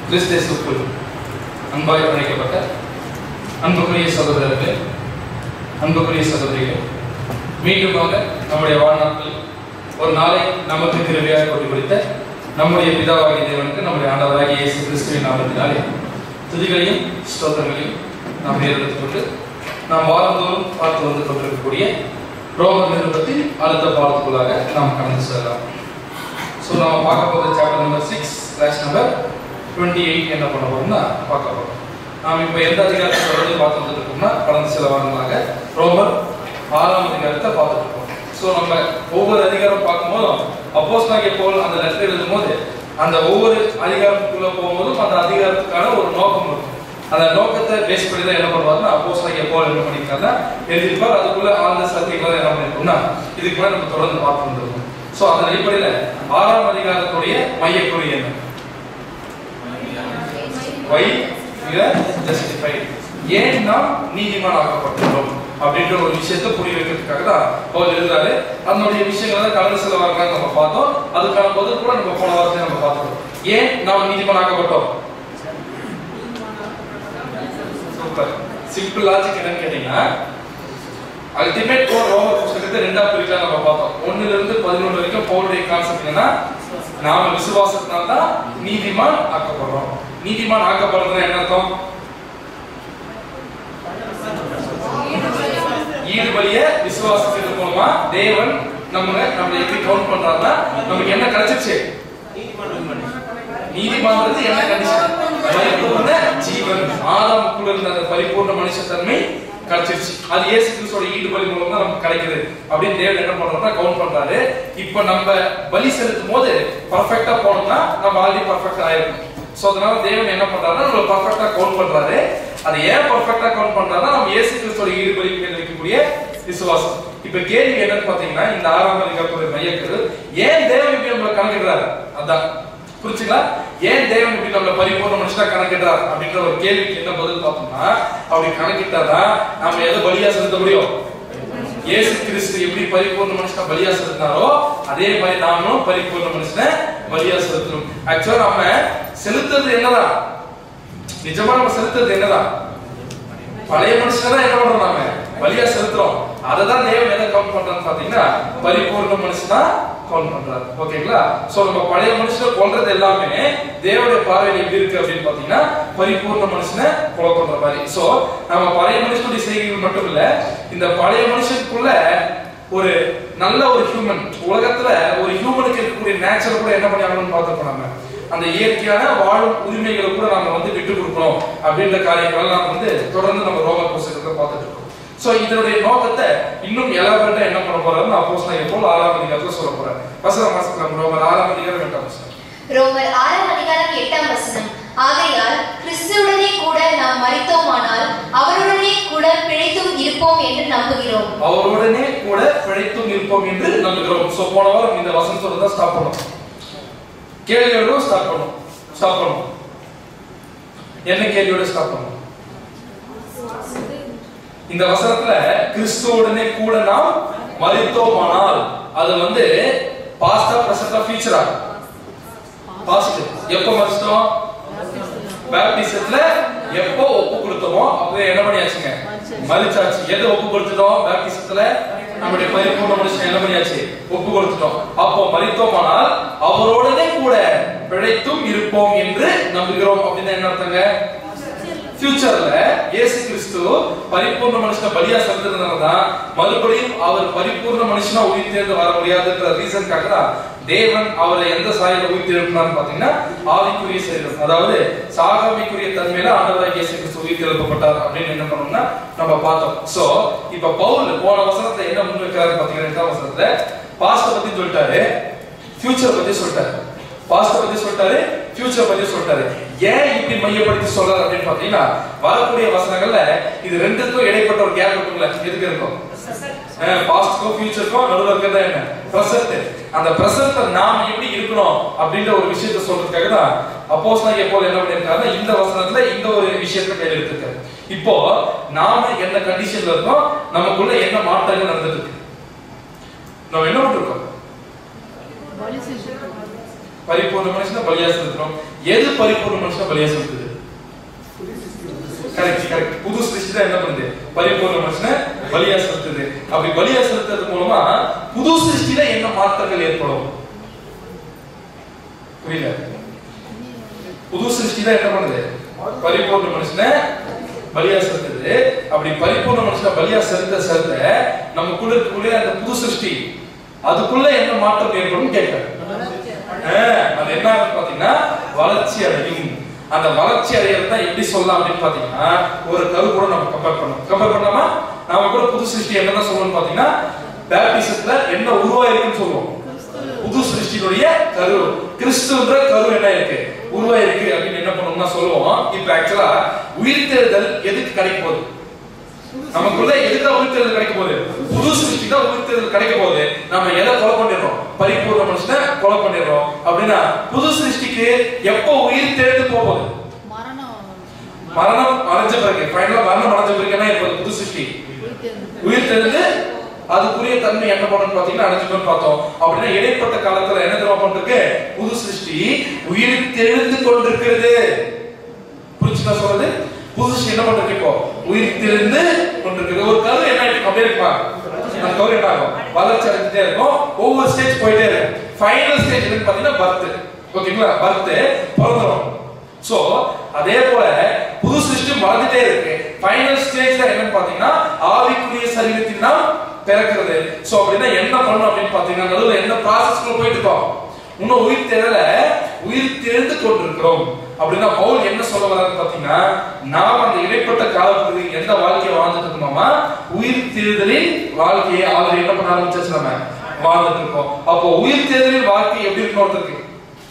கிறிஸ்தேசுக்குள் அன்பாய் அழைக்கப்பட்ட அன்புக்குரிய சகோதரர்களே அன்புக்குரிய சகோதரிகளே மீண்டுமாக நம்முடைய வாழ்நாட்களில் ஒரு நாளை நமக்கு கிருபையாக கொண்டு கொடுத்த நம்முடைய பிதாவாகிய தேவனுக்கு நம்முடைய ஆண்டவராகிய இயேசு கிறிஸ்துவின் நாமத்தினாலே துதிகளையும் ஸ்தோத்திரங்களையும் நாம் ஏறெடுத்துக் கொண்டு நாம் வாரந்தோறும் பார்த்து வந்து கொண்டிருக்கக்கூடிய ரோமர் நிருபத்தின் அடுத்த பாடத்துக்குள்ளாக நாம் கடந்து செல்லலாம் ஸோ நம்ம பார்க்க போகிற chapter number six class number twenty eight என்ன பண்ண போறோம்னா பார்க்க போகிறோம் நாம் இப்போ எந்த அதிகாரத்தை தொடர்ந்து பார்த்து வந்துட்டு இருக்கோம்னா கடந்த சில வாரங்களாக ரோமர் ஆறாம் அதிகாரத்தை பார்த்துட்டு இருக்கோம் ஸோ நம்ம ஒவ்வொரு அதிகாரம் பார்க்கும்போதும் அப்போஸ் நாங்கள் போல் அந்த லெட்டர் எழுதும் போது அந்த ஒவ்வொரு அதிகாரத்துக்குள்ள போகும்போதும் அந்த அதிகாரத்துக்கான ஒரு நோக்கம் இருக்கும் அந்த நோக்கத்தை பேஸ் பண்ணி தான் என்ன பண்ணுவாருன்னா அப்போஸ் நாங்கள் போல் என்ன பண்ணியிருக்காருன்னா எழுதியிருப்பார் அதுக்குள்ள ஆழ்ந்த சத்தியங்களை என்ன பண்ணியிருக்கோம்னா இதுக்கு மேலே நம்ம தொடர்ந்து பார்த்து வந்திருக்கோம் ஸோ அதன் அடிப்படையில் ஆறாம் அதிகாரத்துடைய மையக்குறி என்ன வை ஜஸ்டிஃபைட் ஏன் நாம் நீதிமான் ஆக்கப்பட்டுள்ளோம் அப்படின்ற ஒரு விஷயத்தை புரிய வைக்கிறதுக்காக தான் பவுல் எழுதுறாரு அதனுடைய விஷயங்களை தான் கடந்த சில வாரங்களாக நம்ம பார்த்தோம் அதுக்கான பதில் கூட நம்ம போன வாரத்தை நம்ம பார்த்தோம் ஏன் நாம் நீதிமான் ஆக்கப்பட்டோம் சூப்பர் சிம்பிள் லாஜிக் என்னன்னு கேட்டீங்கன்னா அல்டிமேட் கோர் ரோமர் புஸ்தகத்தை ரெண்டா பிரிக்கலாம் நம்ம பார்த்தோம் ஒண்ணுல இருந்து பதினொன்று வரைக்கும் பவுலுடைய கான்செப்ட் என்னன்னா நாம விசுவாசத்தினால தான் நீதிமான் ஆக்கப்படுறோம் நீதிமான் ஆக்கப்படுறதுனா என்ன அர்த்தம் ஈடுபலிய விசுவாசத்தின் மூலமா தேவன் நம்ம நம்மளை எப்படி கவுண்ட் பண்றாருன்னா நமக்கு என்ன கிடைச்சிருச்சு நீதிமான்றது என்ன கண்டிஷன் பரிபூர்ண ஜீவன் ஆதாமுக்குள்ள இருந்த அந்த பரிபூர்ண மனுஷத்தன்மை கிடைச்சிருச்சு அது இயேசு கிறிஸ்துவோட ஈடுபலி மூலம் தான் நமக்கு கிடைக்குது அப்படின்னு தேவன் என்ன பண்றாருன்னா கவுண்ட் பண்றாரு இப்போ நம்ம பலி செலுத்தும் போது பர்ஃபெக்ட்டா போனோம்னா நம்ம ஆல்ரெடி பர்ஃபெக்ட் ஆயிருக்கும் சோ அதனால தேவன் என்ன பண்றாருன்னா நம்ம பர்ஃபெக்ட்டா கவுண்ட் பண்றாரு அது ஏன் பர்ஃபெக்ட்டா கவுண்ட் பண்றாருன்னா நம்ம இயேசு கிறிஸ்துவோட ஈடுபலி மேல இருக்கக்கூடிய விசுவாசம் இப்ப கேள்வி என்னன்னு பாத்தீங்கன்னா இந்த ஆறாம் அதிகாரத்துடைய மையக்கரு ஏன் தேவன் இப்படி நம்மளை கணக்கிடுறாரு அதான் புரிச்சுங்களா ஏன் தேவன் இப்படி நம்மள பரிபூர்ண மனுஷனா கணக்கிடுறார் அப்படின்ற ஒரு கேள்விக்கு என்ன பதில் பார்த்தோம்னா அப்படி கணக்கிட்டாதான் நாம எதை பலியா செலுத்த முடியும் இயேசு கிறிஸ்து எப்படி பரிபூர்ண மனுஷனா பலியா செலுத்தினாரோ அதே மாதிரி நாமளும் பரிபூர்ண மனுஷனை பலியா செலுத்தணும் ஆக்சுவலா நம்ம செலுத்துறது என்னதான் நிஜமா நம்ம செலுத்துறது என்னதான் பழைய மனுஷனை தான் என்ன பண்றோம் நாம பலியா செலுத்துறோம் அதை தான் தேவன் எதை கவுண்ட் பண்றான்னு பாத்தீங்கன்னா பரிபூர்ண மனுஷனா கவுண்ட் பண்றாரு ஓகேங்களா சோ நம்ம பழைய மனுஷனை கொல்றது எல்லாமே தேவனுடைய பார்வையில் எப்படி இருக்கு அப்படின்னு பாத்தீங்கன்னா பரிபூர்ண மனுஷனை கொலை பண்ற மாதிரி சோ நம்ம பழைய மனுஷனுடைய செய்கைகள் மட்டும் இல்ல இந்த பழைய மனுஷனுக்குள்ள ஒரு நல்ல ஒரு ஹியூமன் உலகத்துல ஒரு ஹியூமனுக்கு இருக்கக்கூடிய நேச்சர் கூட என்ன பண்ணி ஆகணும்னு பார்த்துருப்போம் நம்ம அந்த இயற்கையான வாழும் உரிமைகளை கூட நாம வந்து விட்டு கொடுக்கணும் அப்படின்ற காரியங்கள் நாம வந்து தொடர்ந்து நம்ம ரோமர் புஸ்தகத்தை பார்த்துட்டு இருக்கோம் சோ இதனுடைய நோக்கத்தை இன்னும் எலாபரேட்டா என்ன பண்ண போறாருன்னு அப்போஸ் நான் எப்போ ஆறாம் அதிகாரத்துல சொல்ல போறேன் வசன மாசத்துல ரோமர் ஆறாம் அதிகாரம் எட்டாம் வசனம் ரோமர் ஆறாம் அதிகாரம் எட்டாம் வசனம் ஆகையால் கிறிஸ்துவுடனே கூட நாம் மரித்தோமானால் அவருடனே கூட பிழைத்தும் இருப்போம் என்று நம்புகிறோம் அவருடனே கூட பிழைத்தும் இருப்போம் என்று நம்புகிறோம் சோ போன வாரம் இந்த வசனத்தோட தான் ஸ்டாப் பண்ணோம் கேள்வியோட ஸ்டார்ட் பண்ணும் ஸ்டாப் பண்ணும் என்ன கேள்வியோட ஸ்டாப் பண்ணும் இந்த வசனத்துல கிறிஸ்துவுடனே கூட நாம் மரித்தோமானால் அது வந்து பாஸ்டா பிரசன்டா ஃபியூச்சரா பாஸ்ட் எப்போ மரிச்சிட்டோம் பேப்டிசத்துல எப்போ ஒப்பு கொடுத்தோமோ அப்போ என்ன பண்ணியாச்சுங்க மரிச்சாச்சு எதை ஒப்பு கொடுத்துட்டோம் பேப்டிசத்துல நம்முடைய பரிபூர்ண மனுஷன் என்ன பண்ணியாச்சு ஒப்பு கொடுத்துட்டோம் அப்போ மரித்தோமானால் அவரோடனே கூட பிழைத்தும் இருப்போம் என்று நம்புகிறோம் அப்படின்னு என்ன அர்த்தங்க ஃபியூச்சர்ல இயேசு கிறிஸ்து பரிபூர்ண மனுஷனை பலியா செலுத்துறதுனால தான் மறுபடியும் அவர் பரிபூர்ண மனுஷனா உயிர் தேர்ந்து வர முடியாதுன்ற ரீசன்காக தான் தேவன் அவரை எந்த சாயல உயிர் தேர்ந்தான்னு பாத்தீங்கன்னா ஆவிக்குரிய சரீரம் அதாவது சாகாமிக்குரிய தன்மையில ஆண்டவராக இயேசு கிறிஸ்து உயிர் எழுப்பப்பட்டார் அப்படின்னு என்ன பண்ணோம்னா நம்ம பார்த்தோம் சோ இப்ப பவுல் போன வசனத்தை என்ன முன்வைக்கிறாரு பாத்தீங்கன்னா ரெண்டாம் வசனத்துல பாஸ்ட பத்தி சொல்லிட்டாரு ஃபியூச்சர் பத்தி சொல்லிட்டாரு பாஸ்ட பத்தி சொல்லிட்டாரு ஃபியூச்சர் பத்தி சொல்லிட்டாரு ஏன் இப்படி மையப்படுத்தி சொல்றாரு அப்படின்னு பாத்தீங்கன்னா வரக்கூடிய வசனங்கள்ல இது ரெண்டுக்கும் இடைப்பட்ட ஒரு கேப் இருக்கும்ல எதுக்கு இருக்கும் பாஸ்டுக்கும் ஃபியூச்சருக்கும் நடுவில் இருக்கிறதா என்ன பிரசன்ட் அந்த பிரசன்ட்ல நாம எப்படி இருக்கணும் அப்படின்ற ஒரு விஷயத்தை சொல்றதுக்காக தான் அப்போஸ் நான் எப்போ என்ன பண்ணிருக்காருன்னா இந்த வசனத்துல இந்த ஒரு விஷயத்தை கையில் எடுத்திருக்காரு இப்போ நாம என்ன கண்டிஷன்ல இருக்கோம் நமக்குள்ள என்ன மாற்றங்கள் நடந்துட்டு இருக்கு நம்ம என்ன பண்ணிருக்கோம் பரிபூர்ண மனுஷனை பலியா செலுத்துறோம் எது பரிபூர்ண மனுஷனை பலியா செலுத்துது கரெக்ட் கரெக்ட் புது சிருஷ்டி தான் என்ன பண்ணுது பரிபூர்ண மனுஷனை பலியா செலுத்துது அப்படி பலியா செலுத்துறது மூலமா புது சிருஷ்டில என்ன மாற்றங்கள் ஏற்படும் புரியல புது சிருஷ்டி தான் என்ன பண்ணுது பரிபூர்ண மனுஷனை பலியா செலுத்துது அப்படி பரிபூர்ண மனுஷனை பலியா செலுத்த செலுத்த நமக்குள்ள இருக்கக்கூடிய அந்த புது சிருஷ்டி அதுக்குள்ள என்ன மாற்றம் ஏற்படும் கேட்கிறேன் ஆஹ், அது என்ன ஆகுதுன்னு பாத்தீங்கன்னா வளர்ச்சி அடையும் அந்த வளர்ச்சி அடையிறது தான் எப்படி சொல்லலாம் அப்படின்னு பாத்தீங்கன்னா ஒரு கரு கூட நம்ம கம்பேர் பண்ணணும் கம்பேர் பண்ணாம நாம கூட புது சிருஷ்டி என்னதான் சொல்லணும்னு பாத்தீங்கன்னா பேப்டிசத்துல என்ன உருவாயிருக்குன்னு சொல்லுவோம் புது சிருஷ்டியினுடைய கரு கிறிஸ்துன்ற கரு என்ன இருக்கு உருவாயிருக்கு அப்படின்னு என்ன பண்ணணும்னா சொல்லுவோம் இப்ப ஆக்சுவலா உயிர்த்தெழுதல் எதுக்கு கிடைக்க போகுது நமக்குள்ள எதுக்கு உயிர்த்தெழுதல் கிடைக்க போகுது புது சிருஷ்டி தான் உயிர்த்தெழுதல் கிடைக்க போகுது நம்ம எதை கொலை பண்ணிடுறோம் பரிபூர்ண மனுஷனை கொலை பண்ணிடுறோம் அப்படின்னா புது சிருஷ்டிக்கு எப்போ உயிர் தெழுந்து போகுது மரணம் அடைஞ்ச பிறகு ஃபைனலா மரணம் அடைஞ்ச பிறகு என்ன இருப்பது புது சிருஷ்டி உயிர் தெரிந்து அதுக்குரிய தன்மை என்ன பண்ணணும் பாத்தீங்கன்னா அடைஞ்சுக்கணும் பார்த்தோம் அப்படின்னா இடைப்பட்ட காலத்துல என்ன தெரியுமா பண்றது புது சிருஷ்டி உயிர் தெழுந்து கொண்டிருக்கிறது புரிச்சுதா சொல்றது புது சிருஷ்டி என்ன பண்றது இப்போ உயிர் தெழுந்து கொண்டிருக்கிறது ஒரு கரு என்ன ஆயிட்டு அப்படியே இருப்பா அந்த கரு என்ன ஆகும் வளர்ச்சி அடைஞ்சிட்டே இருக்கும் ஒவ்வொரு ஸ்டேஜ் போயிட்டே இருக்கும் ஃபைனல் ஸ்டேஜ் என்னன்னு பாத்தீங்கன்னா பர்த் ஓகேங்களா பர்த் பிறந்துரும் சோ அதே போல புது சிஸ்டம் வளர்ந்துட்டே இருக்கு ஃபைனல் ஸ்டேஜ்ல என்னன்னு பாத்தீங்கன்னா ஆவிக்குரிய சரீரத்தில் நாம் பிறக்கிறது சோ அப்படின்னா என்ன பண்ணணும் அப்படின்னு பாத்தீங்கன்னா நடுவுல என்ன ப்ராசஸ்க்குள்ள போயிட்டு இருக்கோம் இன்னும் உயிர் தேடல உயிர் தெரிந்து கொண்டிருக்கிறோம் அப்படின்னா பவுல் என்ன சொல்ல வர்றாரு பாத்தீங்கன்னா நாம் அந்த இடைப்பட்ட காலப்பகுதியில் எந்த வாழ்க்கையை வாழ்ந்துட்டு இருக்கோமா உயிர் தேர்தலின் வாழ்க்கையை ஆல்ரெடி என்ன பண்ண ஆரம்பிச்சாச்சு நம்ம வாழ்ந்துட்டு இருக்கோம் அப்போ உயிர் தேர்தலின் வாழ்க்கை எப்படி இருக்கணும் ஒருத்தருக்கு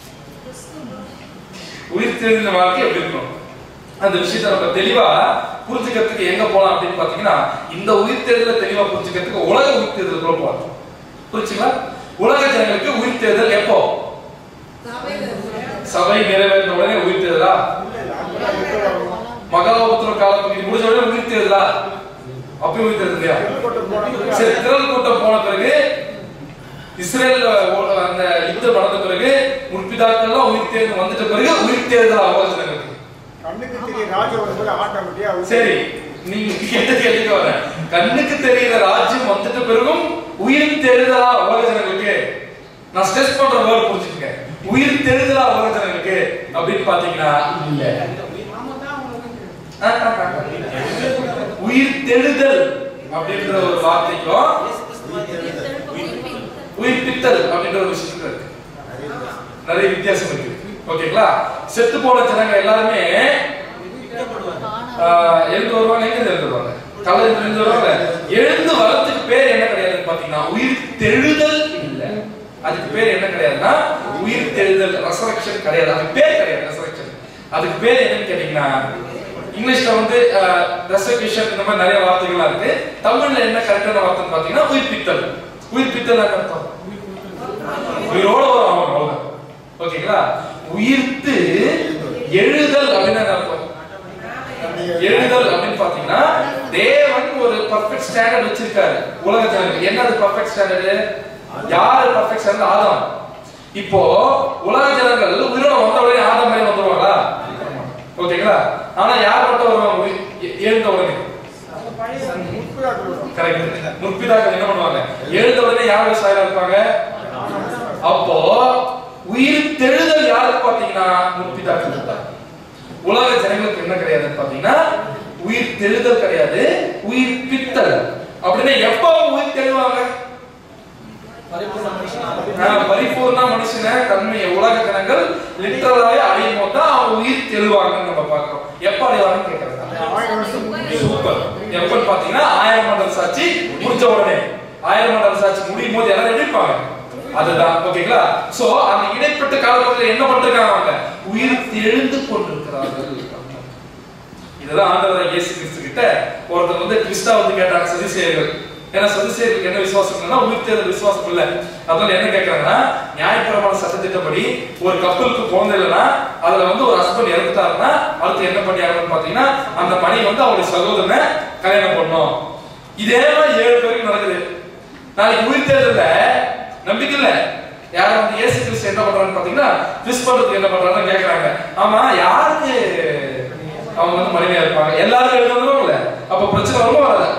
உயிர் தெரிந்த வாழ்க்கை எப்படி இருக்கணும் அந்த விஷயத்தை நம்ம தெளிவா புரிஞ்சுக்கிறதுக்கு எங்க போலாம் அப்படின்னு பாத்தீங்கன்னா இந்த உயிர் தேர்தலை தெளிவா புரிஞ்சுக்கிறதுக்கு உலக உயிர் தேர்தலுக்குள்ள போலாம் புரிச்சுங்களா உலக ஜனங்களுக்கு உயிர் தேர்தல் எப்போ சபை நிறைவேறின உடனே உயிர் தேர்தலா மகாபுத்திர காலப்பகுதி முடிஞ்ச உடனே உயிர் தேர்தலா அப்பயும் உயிர் தேர்தல் இல்லையா சரி திரள் கூட்டம் போன பிறகு இஸ்ரேல் அந்த யுத்தம் நடந்த பிறகு முற்பிதாக்கள்லாம் உயிர் தேர்ந்து வந்துட்ட பிறகு உயிர் தேர்தல் ஆலோசனைகளுக்கு கண்ணுக்கு தெரிய ராஜா வரும்போது ஆட்டோமேட்டிக்கா சரி நீங்க கேட்ட கேள்விக்கு வர கண்ணுக்கு தெரியுற ராஜ்யம் வந்துட்ட பிறகும் உயிர் தெரிதலா உலக ஜனங்களுக்கு நான் ஸ்ட்ரெஸ் பண்ற வேர்ட் புரிஞ்சுக்கங்க உயிர் தெரிதலா உலக ஜனங்களுக்கு அப்படின்னு பாத்தீங்கன்னா இல்ல உயிர் தெழுதல் அப்படின்ற ஒரு வார்த்தைக்கும் உயிர்ப்பித்தல் அப்படின்ற ஒரு விஷயம் இருக்கு நிறைய வித்தியாசம் இருக்கு ஓகேங்களா செத்து போன ஜனங்க எல்லாருமே ஆஹ், எழுந்து வருவாங்க எங்க இருந்து எழுந்து வருவாங்க கலை எழுந்து வருவாங்க எழுந்து வரதுக்கு பேர் என்ன கிடையாதுன்னு பாத்தீங்கன்னா உயிர் தெழுதல் இல்ல அதுக்கு பேர் என்ன கிடையாதுன்னா உயிர் தெழுதல் ரெசரக்ஷன் கிடையாது அதுக்கு பேர் கிடையாது ரெசரக்ஷன் அதுக்கு பேர் என்னன்னு கேட்டீங்கன்னா இங்கிலீஷ்ல வந்து ரெசர்வேஷன் இந்த மாதிரி நிறைய வார்த்தைகள்லாம் இருக்கு தமிழ்ல என்ன கரெக்டான வார்த்தைன்னு பாத்தீங்கன்னா உயிர்ப்பித்தல் உயிர்ப்பித்தல் அர்த்தம் உயிரோட வரும் அவன் அவ்வளவுதான் ஓகேங்களா உயிர்த்து எழுதல் அப்படின்னு என்ன அர்த்தம் எழுதல் அப்படின்னு பாத்தீங்கன்னா தேவன் ஒரு பர்ஃபெக்ட் ஸ்டாண்டர்ட் வச்சிருக்காரு உலக ஜனங்களுக்கு என்னது பர்ஃபெக்ட் ஸ்டாண்டர்டு யாரு பர்ஃபெக்ட் ஸ்டாண்டர்ட் ஆதாம் இப்போ உலக ஜனங்கள் உயிரோட வந்த உடனே ஆதாம் மாதிரி வந்துருவாங்களா ஓகேங்களா ஆனா யார் மட்டும் வருவாங்க உயிர் எ- எழுந்த உடனே கரெக்ட் முற்பிதாக்கள் என்ன பண்ணுவாங்க எழுந்த உடனே யார் விவசாயில இருப்பாங்க அப்போ உயிர் தெழுதல் யாருக்கு பாத்தீங்கன்னா முற்பிதாக்கள் இருந்தாங்க உலக ஜனங்களுக்கு என்ன கிடையாதுன்னு பாத்தீங்கன்னா உயிர் தெழுதல் கிடையாது உயிர் பித்தல் அப்படின்னா எப்ப அவங்க உயிர் தெழுவாங்க ஆஹ், பரிபூர்ண மனுஷன தன்மையை உலக ஜனங்கள் லிட்டரலாவே அடையும் போது தான் அவங்க உயிர் தெழுவாங்கன்னு நம்ம பார்க்கிறோம் எப்ப அடைவாங்கன்னு கேட்கறாங்க ஆயிரம் வருஷம் முடிஞ்சு சூப்பர் எப்பன்னு பாத்தீங்கன்னா ஆயிரம் மண்டல் சாட்சி முடிஞ்ச உடனே ஆயிரம் மண்டல் சாட்சி முடியும் போது எல்லாரும் எப்படி இருப்பாங்க அதுதான் ஓகேங்களா சோ அந்த இடைப்பட்ட காலகட்டத்தில் என்ன பண்றாங்க அவங்க உயிர் எழுந்து கொண்டிருக்கிறார்கள் இதுதான் ஆண்டவர் இயேசு கிறிஸ்து கிட்ட ஒருத்தர் வந்து கிறிஸ்தா வந்து கேட்டாங்க சதிசேயர்கள் ஏன்னா சதிசேயர்களுக்கு என்ன விசுவாசம் இல்லைன்னா உயிர் தேர்தல் விசுவாசம் இல்ல அதனால என்ன கேட்கறாங்கன்னா நியாயப்பிரமாண சட்டத்திட்டப்படி ஒரு கப்பலுக்கு குழந்தை இல்லைன்னா அதுல வந்து ஒரு ஹஸ்பண்ட் இறந்துட்டாருன்னா அடுத்து என்ன பண்ணி ஆகணும்னு பாத்தீங்கன்னா அந்த மணி வந்து அவருடைய சகோதரனை கல்யாணம் பண்ணும் இதே மாதிரி ஏழு பேருக்கு நடக்குது நாளைக்கு உயிர் தேர்தல்ல நம்பிக்கை இல்ல யாரும் வந்து இயேசு கிறிஸ்து என்ன பண்றாங்கன்னு பாத்தீங்கன்னா ட்விஸ்ட் பண்றதுக்கு என்ன பண்றாங்கன்னு கேக்குறாங்க ஆமா யாருக்கு அவங்க வந்து மனைவியா இருப்பாங்க எல்லாரும் எழுதுறதும் இல்ல அப்ப பிரச்சனை வருமா வராதா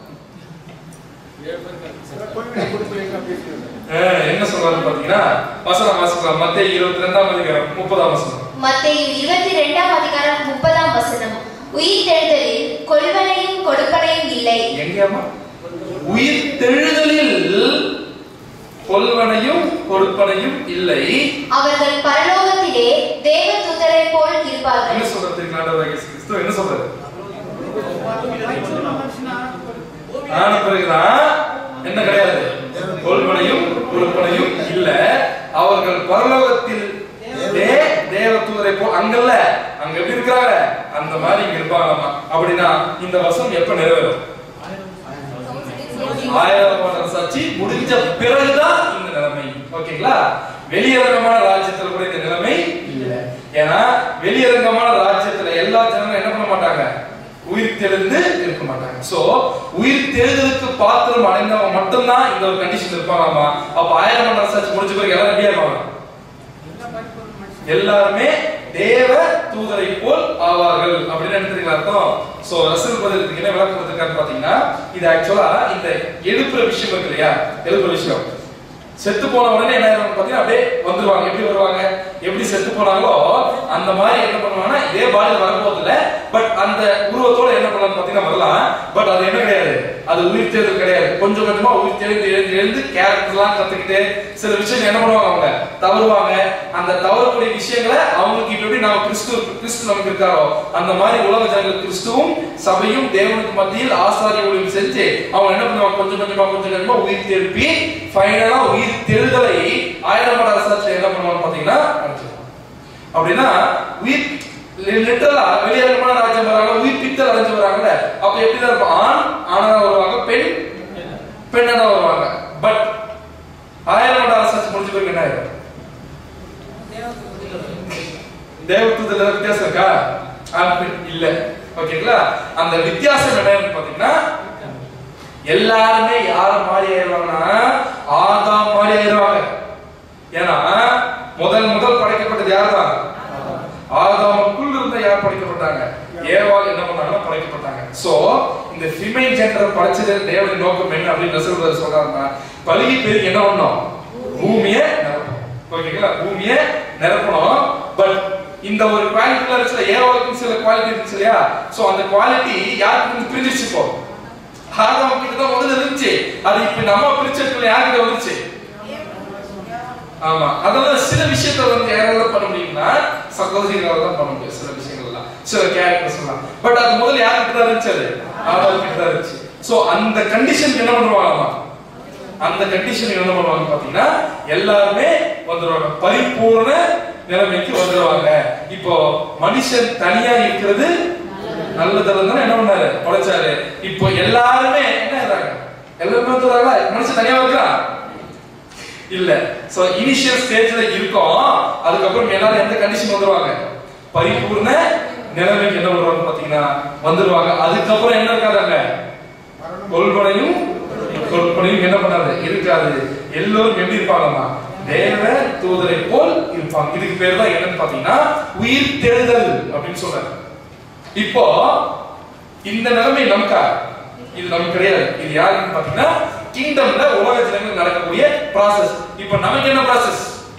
கொள்கை கொடுப்பீங்க பேசுகிறது அஹ் என்ன சொல்றாரு பாத்தீங்கன்னா வசனம் வாசிக்கலாம் மத்திய இருபத்தி ரெண்டாம் அதிகாரம் முப்பதாம் வசனம் மத்தேயு இருபத்தி ரெண்டாம் அதிகாரம் முப்பதாம் வசனம் உயிர் தெழுதலில் கொள்வனையும் கொடுப்பனையும் இல்லை எங்கேயாமா உயிர் தெழுதலில் கொல்வனையும் கொடுப்பனையும் இல்லை அவர்கள் பரலோகத்திலே தேவ தூதரை போல் இருப்பார்கள் என்ன சொல்றது ஆண்டவராகிய இயேசு கிறிஸ்து என்ன சொல்றது ஆன பிறகுதான் என்ன கிடையாது கொள்வனையும் கொடுப்பனையும் இல்ல அவர்கள் பரலோகத்தில் தே- தேவ தூதரை போ அங்கல்ல அங்க எப்படி இருக்கிறாங்க அந்த மாதிரி இங்க இருப்பாங்களாமா அப்படின்னா இந்த வருஷம் எப்ப நிறைவேறும் ஆயிரம் வருட சாட்சி முடிஞ்ச பிறகுதான் இந்த நிலைமை ஓகேங்களா வெளியரங்கமான ராஜ்யத்துல கூட இந்த நிலைமை இல்ல ஏன்னா வெளியரங்கமான ராஜ்யத்துல எல்லா ஜனங்களும் என்ன பண்ண மாட்டாங்க உயிர் தெழுந்து இருக்க மாட்டாங்க சோ உயிர் தெழுதலுக்கு பாத்திரம் அடைந்தவங்க மட்டும்தான் இந்த ஒரு கண்டிஷன் இருப்பாங்களாமா அப்ப ஆயிரம் வருட சாட்சி முடிஞ்ச பிறகு எல்லாரும் ரெடியா இருப்பாங்க எல்லாருமே தேவ தூதரை போல் ஆவார்கள் அப்படின்னு என்ன தெரியுங்களா அர்த்தம் சோ ரசல் பதிலுக்கு என்ன விளக்கம் கொடுத்திருக்காரு பாத்தீங்கன்னா இது ஆக்சுவலா இந்த எழுப்புற விஷயம் இருக்கு இல்லையா எழுப்புற விஷயம் செத்து போன உடனே என்ன ஆயிரும் பாத்தீங்கன்னா அப்படியே வந்துருவாங்க எப்படி வருவாங்க எப்படி செத்து போனாங்களோ அந்த மாதிரி என்ன பண்ணுவாங்கன்னா இதே பாடியில் வரப்போறது இல்ல பட் அந்த உருவத்தோட என்ன பண்ணலாம் பாத்தீங்கன்னா வரலாம் பட் அது என்ன கிடையாது அது உயிர் தேர்தல் கிடையாது கொஞ்சம் கொஞ்சமா உயிர் தேர்ந்து எழுந்து எழுந்து கேரக்டர்லாம் கத்துக்கிட்டு சில விஷயம் என்ன பண்ணுவாங்க அவங்க தவறுவாங்க அந்த தவறக்கூடிய விஷயங்களை அவங்களுக்கு இப்ப எப்படி நாம கிறிஸ்து கிறிஸ்து நமக்கு இருக்காரோ அந்த மாதிரி உலக ஜனங்கள் கிறிஸ்துவும் சபையும் தேவனுக்கு மத்தியில் ஆசாரிய ஊழியம் செஞ்சு அவங்க என்ன பண்ணுவாங்க கொஞ்சம் கொஞ்சமா கொஞ்சம் கொஞ்சமா உயிர் திருப்பி ஃபைனலா உயிர் தெழுதலை ஆயிரம் மட அரசாட்சியில் என்ன பண்ணுவாங்க பாத்தீங்கன்னா அடைஞ்சிருவாங்க. அப்படின்னா உயிர் லிட்டரலா வெளியரங்கமான ராஜ்யம் வராங்க உயிர் பித்தல் அடைஞ்சு வராங்கல்ல அப்ப எப்படி தான் இருக்கும் ஆண் ஆணா வருவாங்க பெண் பெண்ணா தான் வருவாங்க பட் ஆயிரம் மட அரசாட்சி முடிஞ்ச பிறகு என்ன ஆயிரும் தேவதூதல வித்தியாசம் இருக்கா ஆண் பெண் இல்ல ஓகேங்களா அந்த வித்தியாசம் என்னன்னு பாத்தீங்கன்னா எல்லாருமே யார மாதிரி ஆயிடுவாங்கன்னா ஆதாம் மாதிரி ஆயிடுவாங்க ஏன்னா முதல் முதல் படைக்கப்பட்டது யார்தான் ஆதாமுக்குள் இருந்த யார் படைக்கப்பட்டாங்க ஏவாள் என்ன பண்ணாங்கன்னா படைக்கப்பட்டாங்க சோ இந்த ஃபீமேல் ஜெண்டர் படைச்சது தேவனின் நோக்கம் என்ன அப்படின்னு ரசூல் சொல்றாருன்னா பழுகி பெருகி என்ன பண்ணோம் பூமியை நிரப்பணும் ஓகேங்களா பூமியை நிரப்பணும் பட் இந்த ஒரு குவாலிட்டில இருந்துச்சு ஏவாளுக்கும் சில குவாலிட்டி இருந்துச்சு இல்லையா சோ அந்த குவாலிட்டி யாருக்கு இருந்து பிரிஞ்சிருச்சு இப்போ ஆதாம் கிட்ட தான் முதல்ல இருந்துச்சு அது இப்ப நம்ம பிரிச்சதுல யார்கிட்ட வந்துச்சு ஆமா அதெல்லாம் சில விஷயத்த வந்து யாரால பண்ண முடியும்னா சகோதரிகளால தான் பண்ண முடியும் சில விஷயங்கள் எல்லாம் சில கேரக்டர்ஸ் எல்லாம் பட் அது முதல்ல யார்கிட்ட தான் இருந்துச்சு அது ஆதாம் கிட்ட தான் இருந்துச்சு சோ அந்த கண்டிஷன் என்ன பண்ணுவாங்களாமா அந்த கண்டிஷன் என்ன பண்ணுவாங்க பாத்தீங்கன்னா எல்லாருமே வந்துருவாங்க பரிபூர்ண நிலைமைக்கு வந்துருவாங்க இப்போ மனுஷன் தனியா இருக்கிறது நல்லதுல தானே என்ன பண்ணாரு படைச்சாரு இப்போ எல்லாருமே என்ன ஆகுறாங்க எல்லாருமே வந்துடுறாங்களா மனுஷன் தனியா இருக்கிறான் இல்ல சோ இனிஷியல் ஸ்டேஜ்ல இருக்கோம் அதுக்கப்புறம் எல்லாரும் எந்த கண்டிஷன் வந்துருவாங்க பரிபூர்ண நிலைமைக்கு என்ன வருவாங்க பாத்தீங்கன்னா வந்துருவாங்க அதுக்கப்புறம் என்ன இருக்காதாங்க கொள்வனையும் கொள்வனையும் என்ன பண்ணாது இருக்காது எல்லோரும் எப்படி இருப்பாங்கம்மா தேவ தூதரை போல் இருப்பாங்க இதுக்கு பேர் தான் என்னன்னு பாத்தீங்கன்னா உயிர் தெழுதல் அப்படின்னு சொல்றாரு இப்போ இந்த நிலைமை நமக்கா இது நமக்கு கிடையாது இது யாருன்னு பாத்தீங்கன்னா கிங்டம்ல உலக ஜனங்கள் நடக்கக்கூடிய process இப்போ நமக்கு என்ன process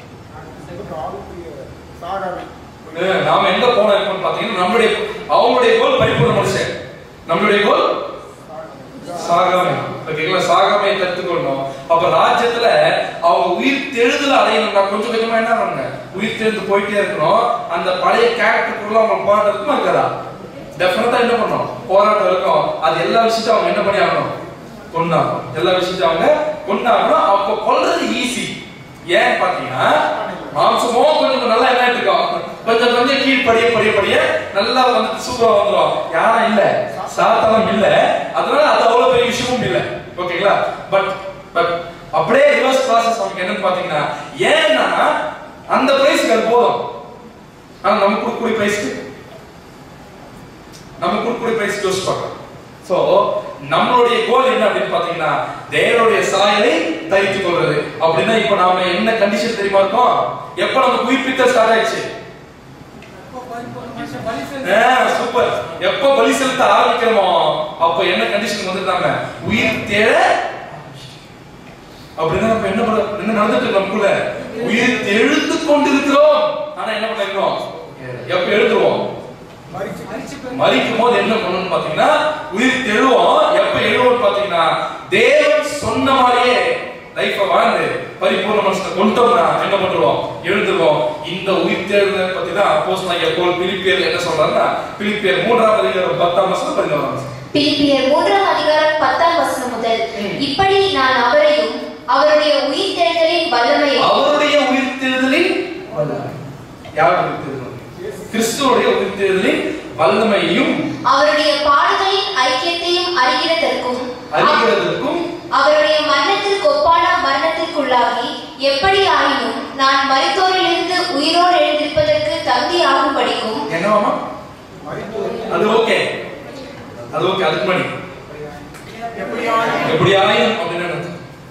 சாகாமை அஹ் நாம எங்க போன இருக்கோம்னு பாத்தீங்கன்னா நம்மளுடைய அவங்களுடைய கோல் பரிபூர்ண மனுஷன் நம்மளுடைய கோல் சாகாமை ஓகேங்களா சாகாமையை கத்துக்கொள்ளணும் அப்ப ராஜ்யத்துல அவங்க உயிர் தெழுதல அடையணும்னா கொஞ்சம் கொஞ்சமா என்ன பண்ணுங்க உயிர் தெழுந்து போயிட்டே இருக்கணும் அந்த பழைய கேரக்டருக்குள்ள அவங்க போராட்டம் இருக்குமா இருக்காதா டெஃபினட்டா என்ன பண்ணணும் போராட்டம் இருக்கும் அது எல்லா விஷயத்தையும் அவங்க என்ன பண்ணி ஆகணும் கொண்டாகணும் எல்லா விஷயத்தையும் அவங்க கொண்டாகணும் அப்போ கொல்றது ஈஸி ஏன் பாத்தீங்கன்னா மாம்சமோ கொஞ்சம் நல்லா என்ன இருக்கும் கொஞ்சம் கொஞ்சம் கீழ் படிய படிய படிய நல்லா வந்து சூப்பரா வந்துரும் யாரும் இல்ல சாத்தானம் இல்ல அதனால அது அவ்வளவு பெரிய விஷயமும் இல்ல ஓகேங்களா பட் பட் அப்படியே ரிவர்ஸ் ப்ராசஸ் நமக்கு என்னன்னு பாத்தீங்கன்னா ஏன்னா அந்த பிரைஸ்க்கு அது போதும் ஆனா நமக்கு கொடுக்கக்கூடிய பிரைஸ்க்கு நம்ம கொடுக்கக்கூடிய பிரைஸ் யோசிச்சு பார்க்கலாம் ஸோ நம்மளுடைய கோல் என்ன அப்படின்னு பாத்தீங்கன்னா தேவனுடைய சாயலை தரித்துக் கொள்வது அப்படின்னா இப்ப நாம என்ன கண்டிஷன் தெரியுமா இருக்கோம் எப்ப நம்ம உயிர்ப்பித்த ஸ்டார்ட் ஆயிடுச்சு சூப்பர் எப்ப பலி செலுத்த ஆரம்பிக்கிறோமோ அப்ப என்ன கண்டிஷன் வந்துட்டாங்க உயிர் தேட அப்படின்னா நம்ம என்ன பண்ண என்ன நடந்துட்டு இருக்கு நமக்குள்ள உயிர் தெழுந்து கொண்டிருக்கிறோம் ஆனா என்ன பண்ணிருக்கோம் எப்ப எழுதுவோம் மறிக்கும் போது என்ன பண்ணணும்னு பாத்தீங்கன்னா உயிர் தெழுவோம் எப்ப எழுவோம் பாத்தீங்கன்னா தேவன் சொன்ன மாதிரியே லைஃப வாழ்ந்து பரிபூர்ண மனசுல கொண்டோம்னா என்ன பண்ணுவோம் எழுந்துருவோம் இந்த உயிர் தேர்தலை பத்தி தான் அப்போஸ் நான் போல் பிலிப்பியர் என்ன சொல்றாருன்னா பிலிப்பியர் மூன்றாம் அதிகாரம் பத்தாம் வருஷம் பதினோராம் வருஷம் பிலிப்பியர் மூன்றாம் அதிகாரம் பத்தாம் வசனம் முதல் இப்படி நான் அவரையும் அவருடைய உயிர்த்தெழுதலின் வல்லமையும் அவருடைய உயிர்த்தெழுதலின் வல்லமை யார் உயிர்த்தெழுதல் கிறிஸ்துவோடைய உயிர்த்தெழுதலின் வல்லமையையும் அவருடைய பாடுகளின் ஐக்கியத்தையும் அறிகிறதற்கும் அறிகிறதற்கும் அவருடைய மரணத்திற்கு ஒப்பான மரணத்திற்குள்ளாகி எப்படி ஆயினும் நான் மரித்தோரிலிருந்து உயிரோடு எழுந்திருப்பதற்கு தகுதி ஆகும்படிக்கும் என்னவாமா அது ஓகே அது ஓகே அதுக்கு முன்னாடி எப்படி ஆயும் அப்படின்னு அர்த்தம்.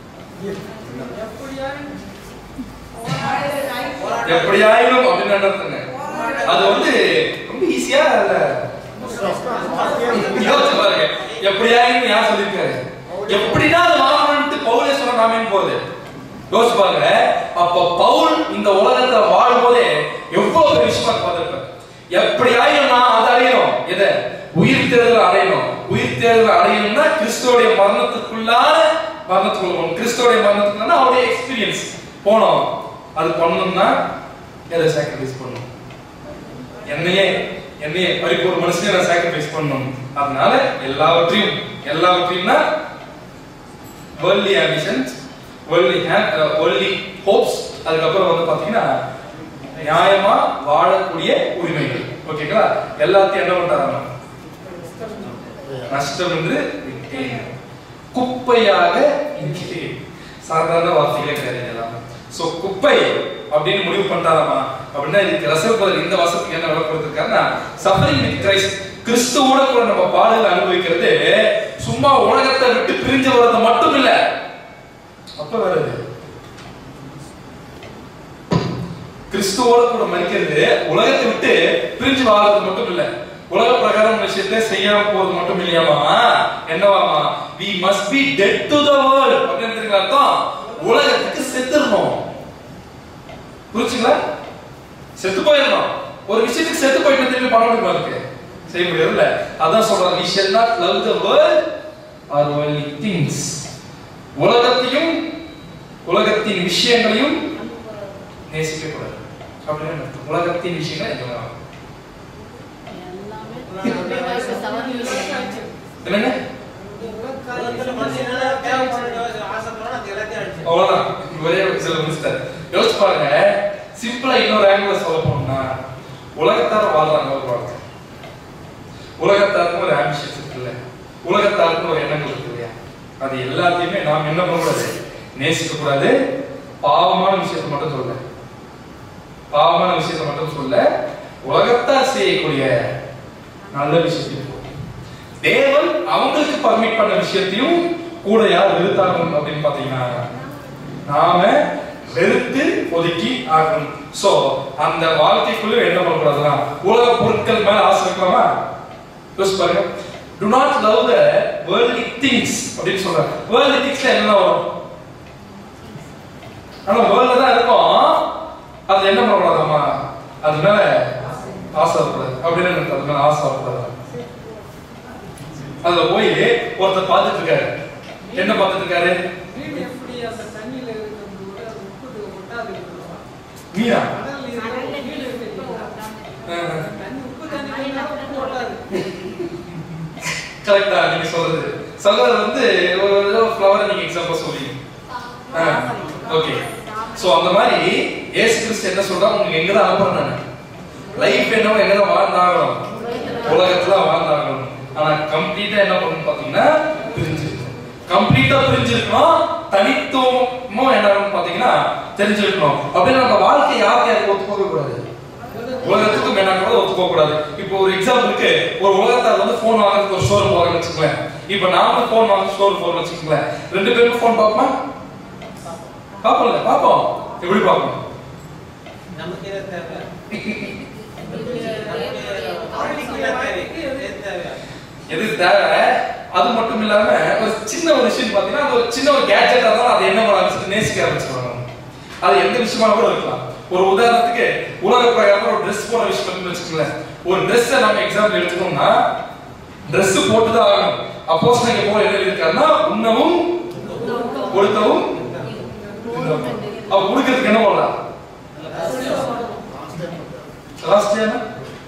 எப்படி ஆயினும் அப்படின்னு அர்த்தங்க அது வந்து ரொம்ப ஈஸியா இல்ல யோசிச்சு பாருங்க எப்படி ஆயினும் யார் சொல்லிருக்காரு எப்படின்னா அது வாங்கணும்ட்டு பவுலே சொன்னாமேன்னு போகுது யோசிச்சு பாருங்க அப்ப பவுல் இந்த உலகத்துல வாழும்போதே எவ்வளவு பெரிய விஷயமா பார்த்திருப்பாரு எப்படி ஆயினும் நான் அதை அடையணும் எதை உயிர் தேர்தல் அடையணும் உயிர் தேர்தல் அடையணும்னா கிறிஸ்துவோடைய மரணத்துக்குள்ளான மரணத்துக்குள்ள போகணும் கிறிஸ்துவோடைய மரணத்துக்குள்ள அவருடைய எக்ஸ்பீரியன்ஸ் போனோம் அது பண்ணணும்னா எதை சாக்ரிஃபைஸ் பண்ணணும் என்னையே என்னையே பரிபூர்ண மனுஷனே நான் சாக்ரிஃபைஸ் பண்ணணும் அதனால எல்லாவற்றையும் எல்லாவற்றையும்னா worldly ambitions worldly worldly hopes அதுக்கப்புறம் வந்து பாத்தீங்கன்னா நியாயமா வாழக்கூடிய உரிமைகள் ஓகேங்களா எல்லாத்தையும் என்ன பண்றாங்க நஷ்டம் என்று விட்டேன். குப்பையாக இருக்கிறேன் சாதாரண வார்த்தைகளே கிடையாது இதெல்லாம் சோ குப்பை அப்படின்னு முடிவு பண்றாராமா அப்படின்னா இதுக்கு ரசப்பதர் இந்த வசத்துக்கு என்ன விளக்கம் கொடுத்திருக்காருன்னா சஃபரிங் வித் கிரைஸ்ட் கிறிஸ்துவோட கூட நம்ம பாடுகளை அனுபவிக்கிறது சும்மா உலகத்தை விட்டு பிரிஞ்சு வர்றது மட்டும் இல்ல அப்ப வருது கிறிஸ்துவோட கூட மறிக்கிறது உலகத்தை விட்டு பிரிஞ்சு வாழ்றது மட்டும் இல்ல உலக பிரகாரம் விஷயத்தை செய்யாம போறது மட்டும் இல்லையாமா என்னவாமா we must be dead to the world அப்படின்னு தெரியுங்களா அர்த்தம் உலகத்துக்கு செத்துறணும் புரிச்சுங்களா செத்து போயிடணும் ஒரு விஷயத்துக்கு செத்து போயிட்டு திரும்பி பண்ண முடியுமா இருக்கு செய்ய முடியாதுல்ல அதான் சொல்றாங்க we shall not love the world or worldly things உலகத்தையும் உலகத்தின் விஷயங்களையும் நேசிக்க கூடாது அப்படின்னு அர்த்தம். உலகத்தின் விஷயங்கள் எங்க வேணாலும். என்னங்க அவ்வளவுதான் ஒரே ஒரு சில மினிஸ்டர் யோசிச்சு பாருங்க சிம்பிளா இன்னொரு ஆங்கிள் சொல்ல போனோம்னா உலகத்தார வாழ்றாங்க ஒரு வாழ்க்கை உலகத்தாருக்கும் ஒரு ஆம்பிஷன்ஸ் இருக்குல்ல உலகத்தாருக்கும் ஒரு எண்ணங்கள் இருக்கு இல்லையா அது எல்லாத்தையுமே நாம் என்ன பண்ணக்கூடாது நேசிக்க கூடாது பாவமான விஷயத்தை மட்டும் சொல்ல பாவமான விஷயத்தை மட்டும் சொல்ல உலகத்தார் செய்யக்கூடிய நல்ல விஷயத்தையும் போ. தேவன் அவங்களுக்கு பர்மிட் பண்ண விஷயத்தையும் கூட யார் வெறுத்தாகணும் அப்படின்னு பாத்தீங்கன்னா நாம வெறுத்து ஒதுக்கி ஆகணும் சோ அந்த வாழ்க்கைக்குள்ள என்ன பண்ணக்கூடாதுன்னா உலக பொருட்கள் மேல ஆசை இருக்கலாமா யோசிச்சு பாருங்க do not love the worldly things அப்படின்னு சொல்றாங்க வேர்ல்ட்லி திங்ஸ்ல என்ன வரும் ஆனா வேர்ல்ட்ல தான் இருக்கும் அது என்ன பண்ணக்கூடாதாமா அது மேல ஆசை வரக்கூடாது அப்படின்னு எனக்கு அது மேல ஆசை வரக்கூடாது அதுல போய் ஒருத்தர் பார்த்துட்டு இருக்காரு என்ன பார்த்துட்டு இருக்காரு மீன் எப்படி அந்த தண்ணியில இருக்கும்போது அது உப்பு ஒட்டாது இருக்குமா? மீனா கடல்ல இருக்கிற மீன் இருக்கு இல்லையா? ஆஹ். தண்ணி உப்பு தண்ணியில இருந்தா உப்பு ஒட்டாது. கரெக்டா நீங்க சொல்றது சகோதரர் வந்து ஒரு ஃப்ளவர் நீங்க எக்ஸாம்பிள் சொல்றீங்க ஓகே சோ அந்த மாதிரி ஏசு கிறிஸ்து என்ன சொல்றா உங்களுக்கு எங்க தான் அனுப்புறேன் நான் லைஃப் என்னவோ எங்க தான் வாழ்ந்தாகணும் உலகத்துல வாழ்ந்தாகணும் ஆனா கம்ப்ளீட்டா என்ன பண்ணணும் பாத்தீங்கன்னா பிரிஞ்சிருக்கணும் கம்ப்ளீட்டா பிரிஞ்சிருக்கணும் தனித்துவமும் என்னன்னு பாத்தீங்கன்னா தெரிஞ்சிருக்கணும் அப்படின்னு நம்ம வாழ்க்கை யாருக்கு யாருக்கு ஒத்து போக கூடாது உலகத்துக்கு மேனா கூட ஒத்து போக கூடாது இப்போ ஒரு எக்ஸாம்பிளுக்கு ஒரு உலகத்தார் வந்து போன் வாங்குறதுக்கு ஒரு ஷோரூம் வாங்கன்னு வச்சுக்கோங்க இப்போ நாம ஃபோன் வாங்க ஸ்டோர் ஃபோன் வச்சுக்கோங்களேன் ரெண்டு பேரும் ஃபோன் பார்ப்போமா பார்ப்போம்ல பார்ப்போம் எப்படி பார்ப்போம் நமக்கு எது தேவை எது தேவை அது மட்டும் இல்லாம ஒரு சின்ன ஒரு விஷயம் பாத்தீங்கன்னா அது ஒரு சின்ன ஒரு கேட்ஜெட் இருந்தாலும் அதை என்ன பண்ண ஆரம்பிச்சு நேசிக்க ஆரம்பிச்சிருவாங்க அது எந்த விஷயமா கூட இருக்கலாம் ஒரு உதாரணத்துக்கு உலக பிரகாரம் ஒரு ட்ரெஸ் போன விஷயம் இருக்குன்னு வச்சுக்கோங்களேன் ஒரு ட்ரெஸ்ஸை நம்ம எக்ஸாம்பிள் எடுத்துக்கோம்னா Dress போட்டு தான் ஆகணும் அப்போஸ் நீங்க போல என்ன இருக்காருன்னா உண்ணவும் கொடுத்தவும் தின்னவும். அப்ப கொடுக்கறதுக்கு என்ன பண்ணலாம் லாஸ்ட் என்ன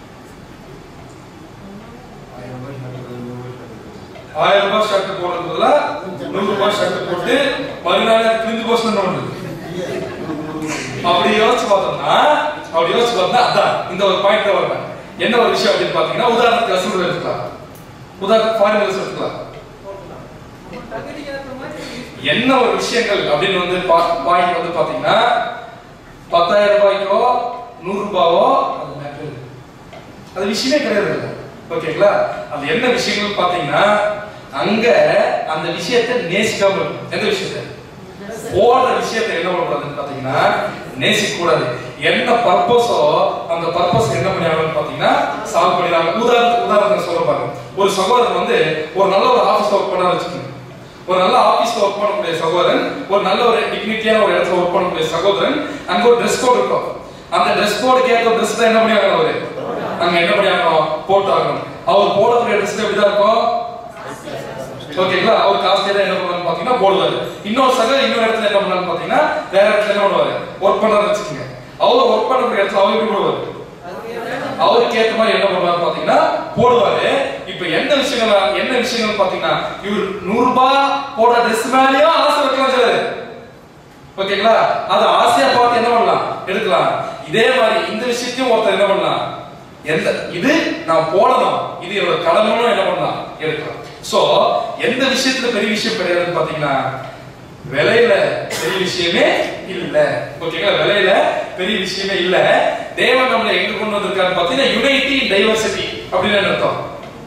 ஆயிரம் ரூபாய் ஷர்ட் போடுறதுல நூறு ரூபாய் ஷர்ட் போட்டு பதினாலு கிழிஞ்சு போச்சு ஒன்று அப்படி யோசிச்சு பார்த்தோம்னா அப்படி யோசிச்சு பார்த்தா அதான் இந்த ஒரு பாயிண்ட் வரேன் என்ன ஒரு விஷயம் அப்படின்னு பாத்தீங்கன்னா உதாரணத்துக்கு அசுரம் எடுத்துக்கலாம் உதாரணத்துக்கு ஃபாரின் எடுத்துக்கலாம் தகுதிக்கு ஏற்ற மாதிரி என்ன ஒரு விஷயங்கள் அப்படின்னு வந்து பாயிண்ட் வந்து பாத்தீங்கன்னா பத்தாயிரம் ரூபாய்க்கோ நூறு ரூபாவோ அது matter இல்ல. அது விஷயமே கிடையாது இல்ல. ஓகேங்களா அது என்ன விஷயங்கள் பாத்தீங்கன்னா அங்க அந்த விஷயத்தை நேசிக்காம இருக்கும் எந்த விஷயத்தை ஓடுற விஷயத்தை என்ன பண்ணக்கூடாதுன்னு பாத்தீங்கன்னா நேசிக்க கூடாது என்ன பர்பஸோ அந்த பர்பஸ் என்ன பண்ணியாங்கன்னு பாத்தீங்கன்னா சால்வ் பண்ணிடுறாங்க உதாரணத்துக்கு உதாரணத்துக்கு சொல்ல பாருங்க ஒரு சகோதரன் வந்து ஒரு நல்ல ஒரு ஆபீஸ் ஒர்க் பண்ண வச்சுக்கோங்க ஒரு நல்ல ஆபீஸ்ல ஒர்க் பண்ணக்கூடிய சகோதரன் ஒரு நல்ல ஒரு டிக்னிட்டியான ஒரு இடத்துல ஒர்க் பண்ணக்கூடிய சகோதரன் அங்க ஒரு ட்ரெஸ் கோட் இருக்கும் அந்த ட்ரெஸ் கோடுக்கு ஏற்ற ட்ரெஸ் தான் என்ன பண்ணியாங்க அவரு அங்க என்ன பண்ணியாகணும் போட்டு ஆகணும் அவர் போடக்கூடிய ட்ரெஸ் எப்படிதான் இருக்கும் ஓகேங்களா அவர் காஸ்ட்லியா தான் என்ன பண்ணுவாங்க பாத்தீங்கன்னா போடுவாரு இன்னொரு சக இன்னொரு இடத்துல என்ன பண்ணாரு பாத்தீங்கன்னா வேற இடத்துல என்ன பண்ணுவாரு ஒர்க் பண்ணாரு வச்சுக்கோங்க அவர் ஒர்க் பண்ணக்கூடிய இடத்துல அவர் எப்படி போடுவாரு அவருக்கு ஏத்த மாதிரி என்ன பண்ணுவாரு பாத்தீங்கன்னா போடுவாரு இப்ப என்ன விஷயங்கள் என்ன விஷயங்கள் பாத்தீங்கன்னா இவர் நூறு ரூபாய் போடுற ட்ரெஸ் மேலயும் ஆசை வைக்கலாம் சார் ஓகேங்களா அது ஆசையா பார்த்து என்ன பண்ணலாம் எடுக்கலாம் இதே மாதிரி இந்த விஷயத்தையும் ஒருத்தர் என்ன பண்ணலாம் எந்த இது நான் போடணும் இது என்னோட கடமைன்னு என்ன பண்ணலாம் எடுக்கலாம் சோ எந்த விஷயத்துல பெரிய விஷயம் கிடையாதுன்னு பாத்தீங்கன்னா விலையில பெரிய விஷயமே இல்ல ஓகேங்களா விலையில பெரிய விஷயமே இல்ல தேவன் நம்மளை எங்க கொண்டு வந்திருக்காரு பாத்தீங்கன்னா யுனைட்டி டைவர்சிட்டி அப்படின்னு என்ன அர்த்தம்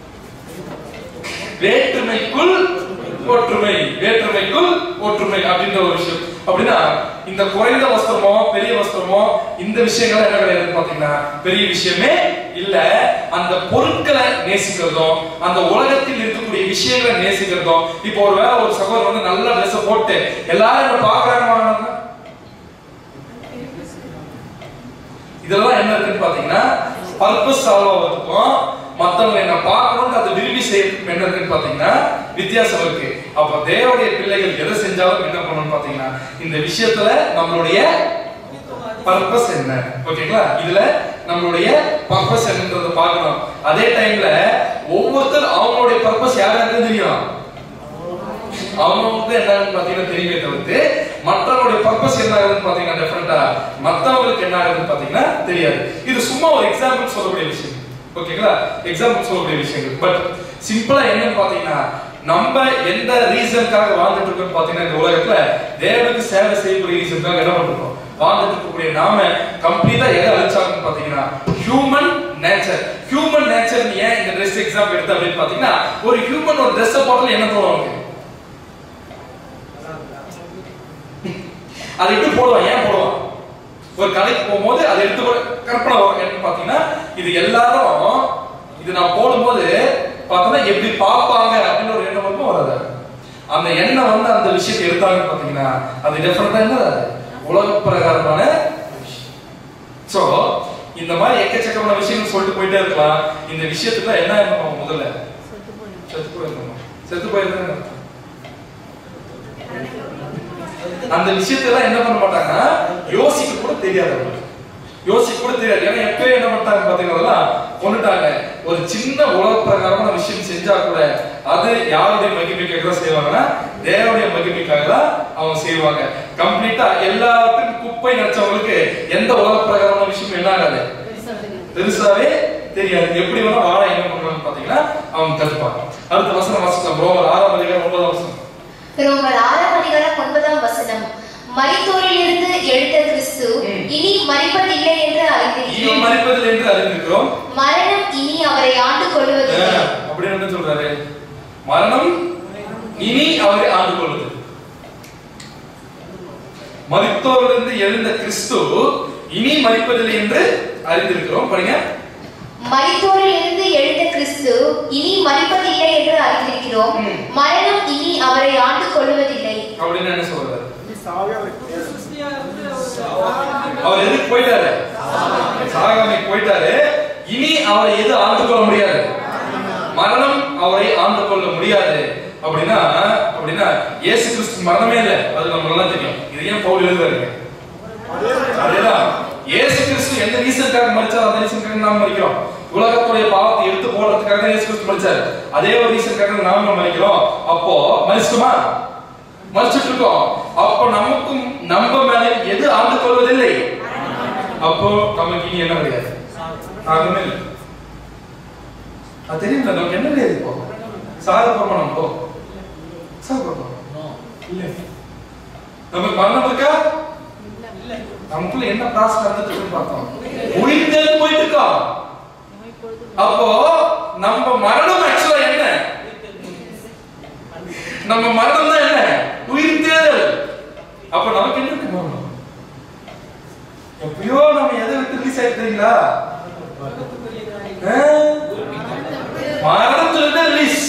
வேற்றுமைக்குள் ஒற்றுமை வேற்றுமைக்குள் ஒற்றுமை அப்படின்ற ஒரு விஷயம் அப்படின்னா இந்த குறைந்த வஸ்திரமோ பெரிய வஸ்திரமோ இந்த விஷயங்கள் என்ன கிடையாது பாத்தீங்கன்னா பெரிய விஷயமே இல்ல அந்த பொருட்களை நேசிக்கிறதும் அந்த உலகத்தில் இருக்கக்கூடிய விஷயங்களை நேசிக்கிறதும் இப்போ ஒரு வேளை ஒரு சகோதரர் வந்து நல்ல ட்ரெஸ் போட்டு எல்லாரும் என்ன பாக்குறாங்க இதெல்லாம் என்ன இருக்குன்னு பாத்தீங்கன்னா பர்பஸ் சால்வ் ஆகிறதுக்கும் மத்தவங்க என்ன பார்க்கணும்னு அதை விரும்பி செய்யறதுக்கு என்ன இருக்குன்னு பாத்தீங்கன்னா வித்தியாசம் இருக்கு அப்ப தேவனுடைய பிள்ளைகள் எதை செஞ்சாலும் என்ன பண்ணணும்னு பாத்தீங்கன்னா இந்த விஷயத்துல நம்மளுடைய பர்பஸ் என்ன ஓகேங்களா இதுல நம்மளுடைய பர்பஸ் என்னன்றத பார்க்கணும் அதே டைம்ல ஒவ்வொருத்தர் அவங்களுடைய பர்பஸ் யாருக்கு தெரியும் அவங்களுக்கு என்னன்னு பாத்தீங்கன்னா தெரியுமே தவிர்த்து மற்றவங்களுடைய பர்பஸ் என்ன ஆகுதுன்னு பாத்தீங்கன்னா டெஃபரெண்டா மத்தவங்களுக்கு என்ன ஆகுதுன்னு பாத்தீங்கன்னா தெரியாது இது சும்மா ஒரு எக்ஸாம்பிள் சொல்லக்கூடிய விஷயம் ஓகேங்களா எக்ஸாம்பிள் சொல்லக்கூடிய விஷயங்கள் பட் சிம்பிளா என்னன்னு பாத்தீங்கன்னா நம்ம எந்த ரீசனுக்காக வாழ்ந்துட்டு இருக்கோம்னு பாத்தீங்கன்னா இந்த உலகத்துல தேவனுக்கு சேவை செய்யக்கூடிய ரீசனுக்காக என்ன பண்றோம் வாழ்ந்துட்டு இருக்கக்கூடிய நாம கம்ப்ளீட்டா எதை அழிச்சாங்கன்னு பாத்தீங்கன்னா ஹியூமன் நேச்சர் ஹியூமன் நேச்சர் ஏன் இந்த ட்ரெஸ் எக்ஸாம்பிள் எடுத்து அப்படின்னு பாத்தீங்கன்னா ஒரு ஹியூமன் ஒரு ட்ரெஸ் போட்டாலும் என்ன தோணும் அவனுக்கு அதை எடுத்து போடுவான் ஏன் போடுவான் ஒரு கடைக்கு போகும்போது அதை எடுத்து போட கற்பனை வரும் என்னன்னு பாத்தீங்கன்னா இது எல்லாரும் இது நான் போடும்போது பார்த்தோன்னா எப்படி பார்ப்பாங்க அப்படின்னு ஒரு எண்ணம் மட்டும் வராது அந்த எண்ணம் வந்து அந்த விஷயத்தை எடுத்தாங்கன்னு பாத்தீங்கன்னா அது டெஃபரெண்டா என்ன அது உலக பிரகாரமான சோ இந்த மாதிரி எக்கச்சக்கமான விஷயங்கள் சொல்லிட்டு போயிட்டே இருக்கலாம் இந்த விஷயத்துல என்ன ஆயிருந்தோம் முதல்ல செத்து போயிருந்தோம் செத்து போயிருந்தோம் அந்த விஷயத்தெல்லாம் என்ன பண்ண மாட்டாங்கன்னா யோசிக்க கூட தெரியாது அவங்களுக்கு. யோசிக்க கூட தெரியாது ஏன்னா எப்பயும் என்ன பண்ணிட்டாங்க பாத்தீங்கன்னா கொண்டுட்டாங்க ஒரு சின்ன உலக பிரகாரமான விஷயம் செஞ்சா கூட அது யாருடைய மகிமைக்காக தான் செய்வாங்கன்னா தேவனுடைய மகிமைக்காக தான் அவங்க செய்வாங்க கம்ப்ளீட்டா எல்லாத்துக்கும் குப்பை நினைச்சவங்களுக்கு எந்த உலக பிரகாரமான விஷயம் என்ன ஆகாது பெருசாவே தெரியாது எப்படி வேணா வாழ என்ன பண்ணுவாங்க பாத்தீங்கன்னா அவங்க கத்துப்பாங்க அடுத்த வசனம் வாசிக்கலாம் ரோமர் ஆறாம் அதிகாரம் ஒன்பதாம் வசனம் ரோமர் ஆறாம் அதிகாரம் ஒன்பதாம் வசனம் மரித்தோரிலிருந்து எழுந்த கிறிஸ்து ம். இனி மரிப்பதில்லை என்று இனி அறிந்திருக்கிறோம் மறிப்பதில் என்று அறிந்திருக்கிறோம் மரணம் இனி அவரை ஆண்டு கொள்வதில்லை ஆஹ், அப்படின்னு என்ன சொல்றாரு மரணம் இனி அவரை ஆண்டு கொள்வது மரித்தோரிலிருந்து எழுந்த கிறிஸ்து இனி மரிப்பதில்லை என்று அறிந்திருக்கிறோம் படிங்க மரித்தோரிலிருந்து எழுந்த கிறிஸ்து இனி மரிப்பதில்லை என்று அறிந்திருக்கிறோம் ம். மரணம் இனி அவரை ஆண்டு கொள்வதில்லை அப்படின்னு என்ன சொல்றாரு நீ சாவே அவருக்கு தேவை. கிறிஸ்தியா இருந்து அவர் அவர் எதுக்கு போயிட்டாரு சாகாமை போயிட்டாரு இனி அவரை எது ஆண்டு கொள்ள முடியாது மரணம் அவரை ஆண்டு கொள்ள முடியாது அப்படின்னா அப்படின்னா இயேசு கிறிஸ்து மரணமே இல்லை அது நம்ம நல்லா தெரியும் இது ஏன் பவுல் எழுதுறாரு அதேதான் இயேசு கிறிஸ்து எந்த ரீசனுக்காக மரிச்சார் அந்த ரீசனுக்காக நாம் மரிக்கிறோம் உலகத்துடைய பாவத்தை எடுத்து போடுறதுக்காக இயேசு கிறிஸ்து மரிச்சார் அதே ஒரு ரீசனுக்காக நாம மரிக்கிறோம் அப்போ மரிச்சுமா மரிச்சிட்டு இருக்கோம் அப்போ நமக்கும் நம்ம மேல எது ஆண்டு கொள்வதில்லை அப்போ நமக்கு இனி என்ன கிடையாது ஆகவே இல்லை அது தெரியுங்களா நமக்கு என்ன கிடையாது இப்போ சாக போறோமா நம்ம சாக போறோம் இல்ல நமக்கு மரணம் இருக்கா நமக்குள்ள என்ன ப்ராசஸ் நடந்துட்டு இருக்குன்னு பார்த்தோம் உயிர் தேர்ந்து போயிட்டு இருக்கோம் அப்போ நம்ம மரணம் ஆக்சுவலா என்ன நம்ம மரணம் தான் என்ன உயிர் தேடல் அப்ப நமக்கு என்ன இருக்கு மரணம் எப்பயோ நம்ம எதை விட்டு ரிலீஸ் ஆயிட்டு தெரியுங்களா ஆ? மரணம் சொல்லிட்டு ரிலீஸ்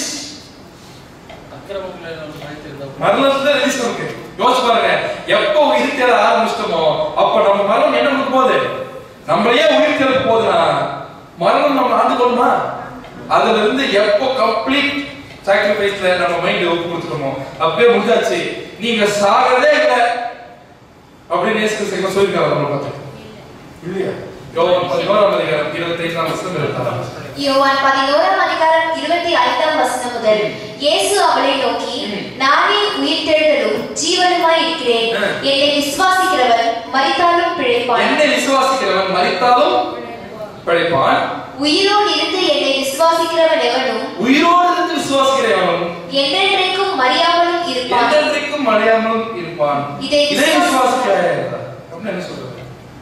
மரணத்துல ரிலீஸ் நமக்கு யோசிச்சு பாருங்க எப்போ உயிர் தேட ஆரம்பிச்சிட்டோமோ அப்ப நம்ம மரணம் என்ன நமக்கு போகுது நம்மளையே உயிர் தேட போகுதுன்னா மரணம் நம்ம ஆண்டு கொள்ளுமா அதுல இருந்து எப்போ கம்ப்ளீட் சாக்ரிஃபைஸ்ல நம்ம மைண்ட் ஒப்பு கொடுத்துட்டோமோ அப்பவே முடிஞ்சாச்சு நீங்க சாகிறதே இல்லை அப்படின்னு இயேசு கிறிஸ்து சொல்லிருக்காரு நம்ம பார்த்து இல்லையா யோவான் பதினோராம் அதிகாரம் இருபத்தைந்தாம் வசனம் இருபத்தாறாம் வசனம். யோவான் பதினோராம் அதிகாரம் இருபத்தி ஐந்தாம் வசனம் முதல் இயேசு அவளை நோக்கி ம். நானே உயிர்த்தெழுதலும் ஜீவனுமாய் இருக்கிறேன் ஆ. என்னை விசுவாசிக்கிறவன் மரித்தாலும் பிழைப்பான் என்னை விசுவாசிக்கிறவன் மரித்தாலும் பிழைப்பான் உயிரோடு இருந்து என்னை விசுவாசிக்கிறவன் எவனும் உயிரோடு இருந்து விசுவாசிக்கிறவனும் என்றென்றைக்கும் மறியாமலும் இருப்பான் என்றென்றைக்கும் அழியாமலும் இருப்பான் இதை இதை விசுவாசி- விசுவாசிக்க அப்படின்னு என்ன சொல்றது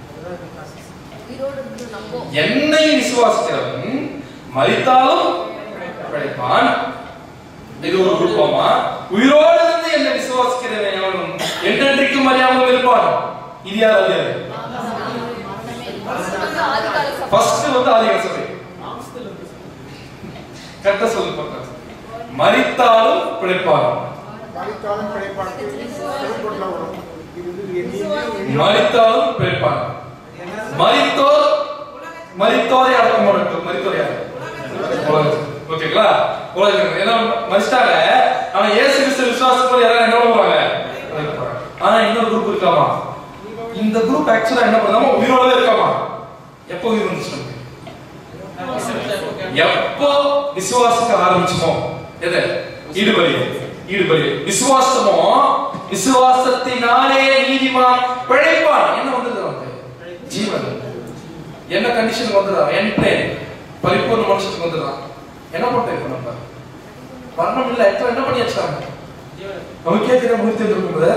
என்னை விசுவாசிக்கிறவன் மரித்தாலும் பிழைப்பான் இது ஒரு குரூப்பமா உயிரோடு இருந்து என்னை விசுவாசிக்கிறவன் எவனும் என்றென்றைக்கும் அறியாமலும் இருப்பான் இது யார் அது ஃபர்ஸ்ட் வந்து ஆதிகார சபை கரெக்டா சொல்லு பக்கம் மரித்தாலும் பிழைப்பான் மறித்தாலும் பிழைப்பானுக்கு பொருட்பொருளா வரும். இது வந்து எண்ணி- மரித்தாலும் பிழைப்பான் மரித்தோர் மரித்தோரை அடக்கம் பண்ணட்டும் மரித்தோர் யார் உலகம். ஓகேங்களா உலகம் ஏன்னா மரிச்சிட்டாங்க ஆனா இயேசு கிறிஸ்து விசுவாசப்படி யாரும் என்ன பண்ணுவாங்க ஆனா இன்னொரு குரூப் இருக்காமா இந்த குரூப் ஆக்சுவலா என்ன பண்ணாம உயிரோடவே இருக்காமா எப்போ உயிர் வந்துச்சு நமக்கு? எப்போ விசுவாசிக்க ஆரம்பிச்சோமோ எது ஈடுபடி ஈடுபடி விசுவாசமோ விசுவாசத்தினாலே நீதிமான் பிழைப்பான் என்ன வந்தது நமக்கு ஜீவன் என்ன கண்டிஷன் வந்துடுறான் என் பிளேன் பரிபூர்ண மனுஷத்துக்கு வந்துடுறான் என்ன பண்ண இப்ப நம்ம மரணம் இல்ல இப்ப என்ன பண்ணி வச்சாங்க நமக்கே தெரியாம உயிர் தேர்ந்தெடுக்கும்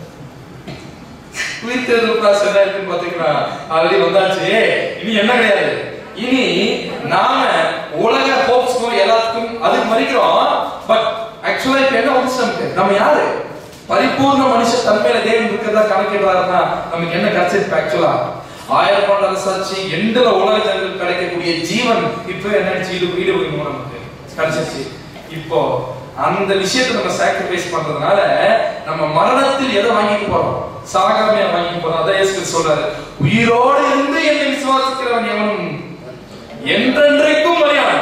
உயிர் தேர்தல் ப்ராசஸ் என்ன இருக்குன்னு பாத்தீங்கன்னா ஆல்ரெடி வந்தாச்சு இனி என்ன கிடையாது இனி நாம உலக ஹோப்ஸ்க்கும் எல்லாத்துக்கும் அதுக்கு மறிக்கிறோம் பட் ஆக்சுவலா இப்ப என்ன வந்துச்சு நமக்கு நம்ம யாரு பரிபூர்ண மனுஷ தன்மையில தேவன் இருக்கிறதா கணக்கிடுறாருன்னா நமக்கு என்ன கிடைச்சிருக்கு ஆக்சுவலா ஆயிரம் ஆண்டு அரசாட்சி எண்டுல உலக ஜனங்களுக்கு கிடைக்கக்கூடிய ஜீவன் இப்போ என்ன ஈடு ஈடுபடுமோ நமக்கு கிடைச்சிருச்சு இப்போ அந்த விஷயத்தை நம்ம சாக்ரிஃபைஸ் பண்றதுனால நம்ம மரணத்தில் எதை வாங்கிட்டு போறோம் சாகாமையா வாங்கிட்டு போறோம் அதான் இயேசு கிறிஸ்து சொல்றாரு உயிரோடு இருந்து என்னை விசுவாசிக்கிறவன் எவனும் என்றென்றைக்கும் மரியாதை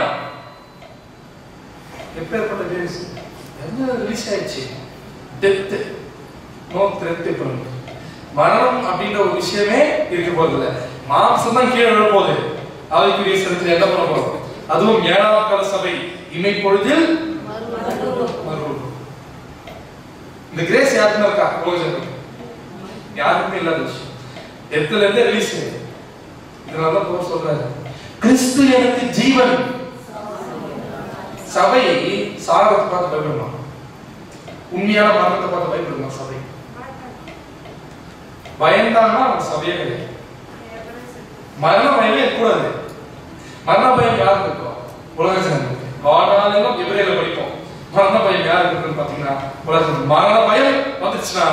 எப்பேற்பட்ட ஜேம்ஸ் என்ன ரிலீஸ் ஆயிடுச்சு டெத் நோ த்ரெட் இப்போ நமக்கு. மரணம் அப்படின்ற ஒரு விஷயமே இருக்க போறது இல்ல மாம்சம் தான் கீழே விழ போகுது ஆவிக்குரிய சரத்தில் என்ன பண்ண போறோம் அதுவும் ஏழாம் கால சபை இமை பொழுதில் மறுரூபம். இந்த கிரேஸ் யாருக்குமே இருக்கா உலகத்தில் யாருக்குமே இல்லாத விஷயம் டெத்துல இருந்தே ரிலீஸ் இதனால தான் போக சொல்றாரு கிறிஸ்து எனக்கு ஜீவன் சபை சாகத்தை பார்த்து பயப்படுமா உண்மையான மரணத்தை பார்த்து பயப்படுமா சபை பயந்தாங்கன்னா அவங்க சபையே கிடையாது மரண பயமே இருக்கக்கூடாது மரண பயம் யாருக்கு இருக்கும் உலக ஜனங்களுக்கு ஆனாலும் எதிரையில படிப்போம் மரண பயம் யாருக்கு இருக்குன்னு பாத்தீங்கன்னா உலகத்துல மரண பயம் வந்துச்சுன்னா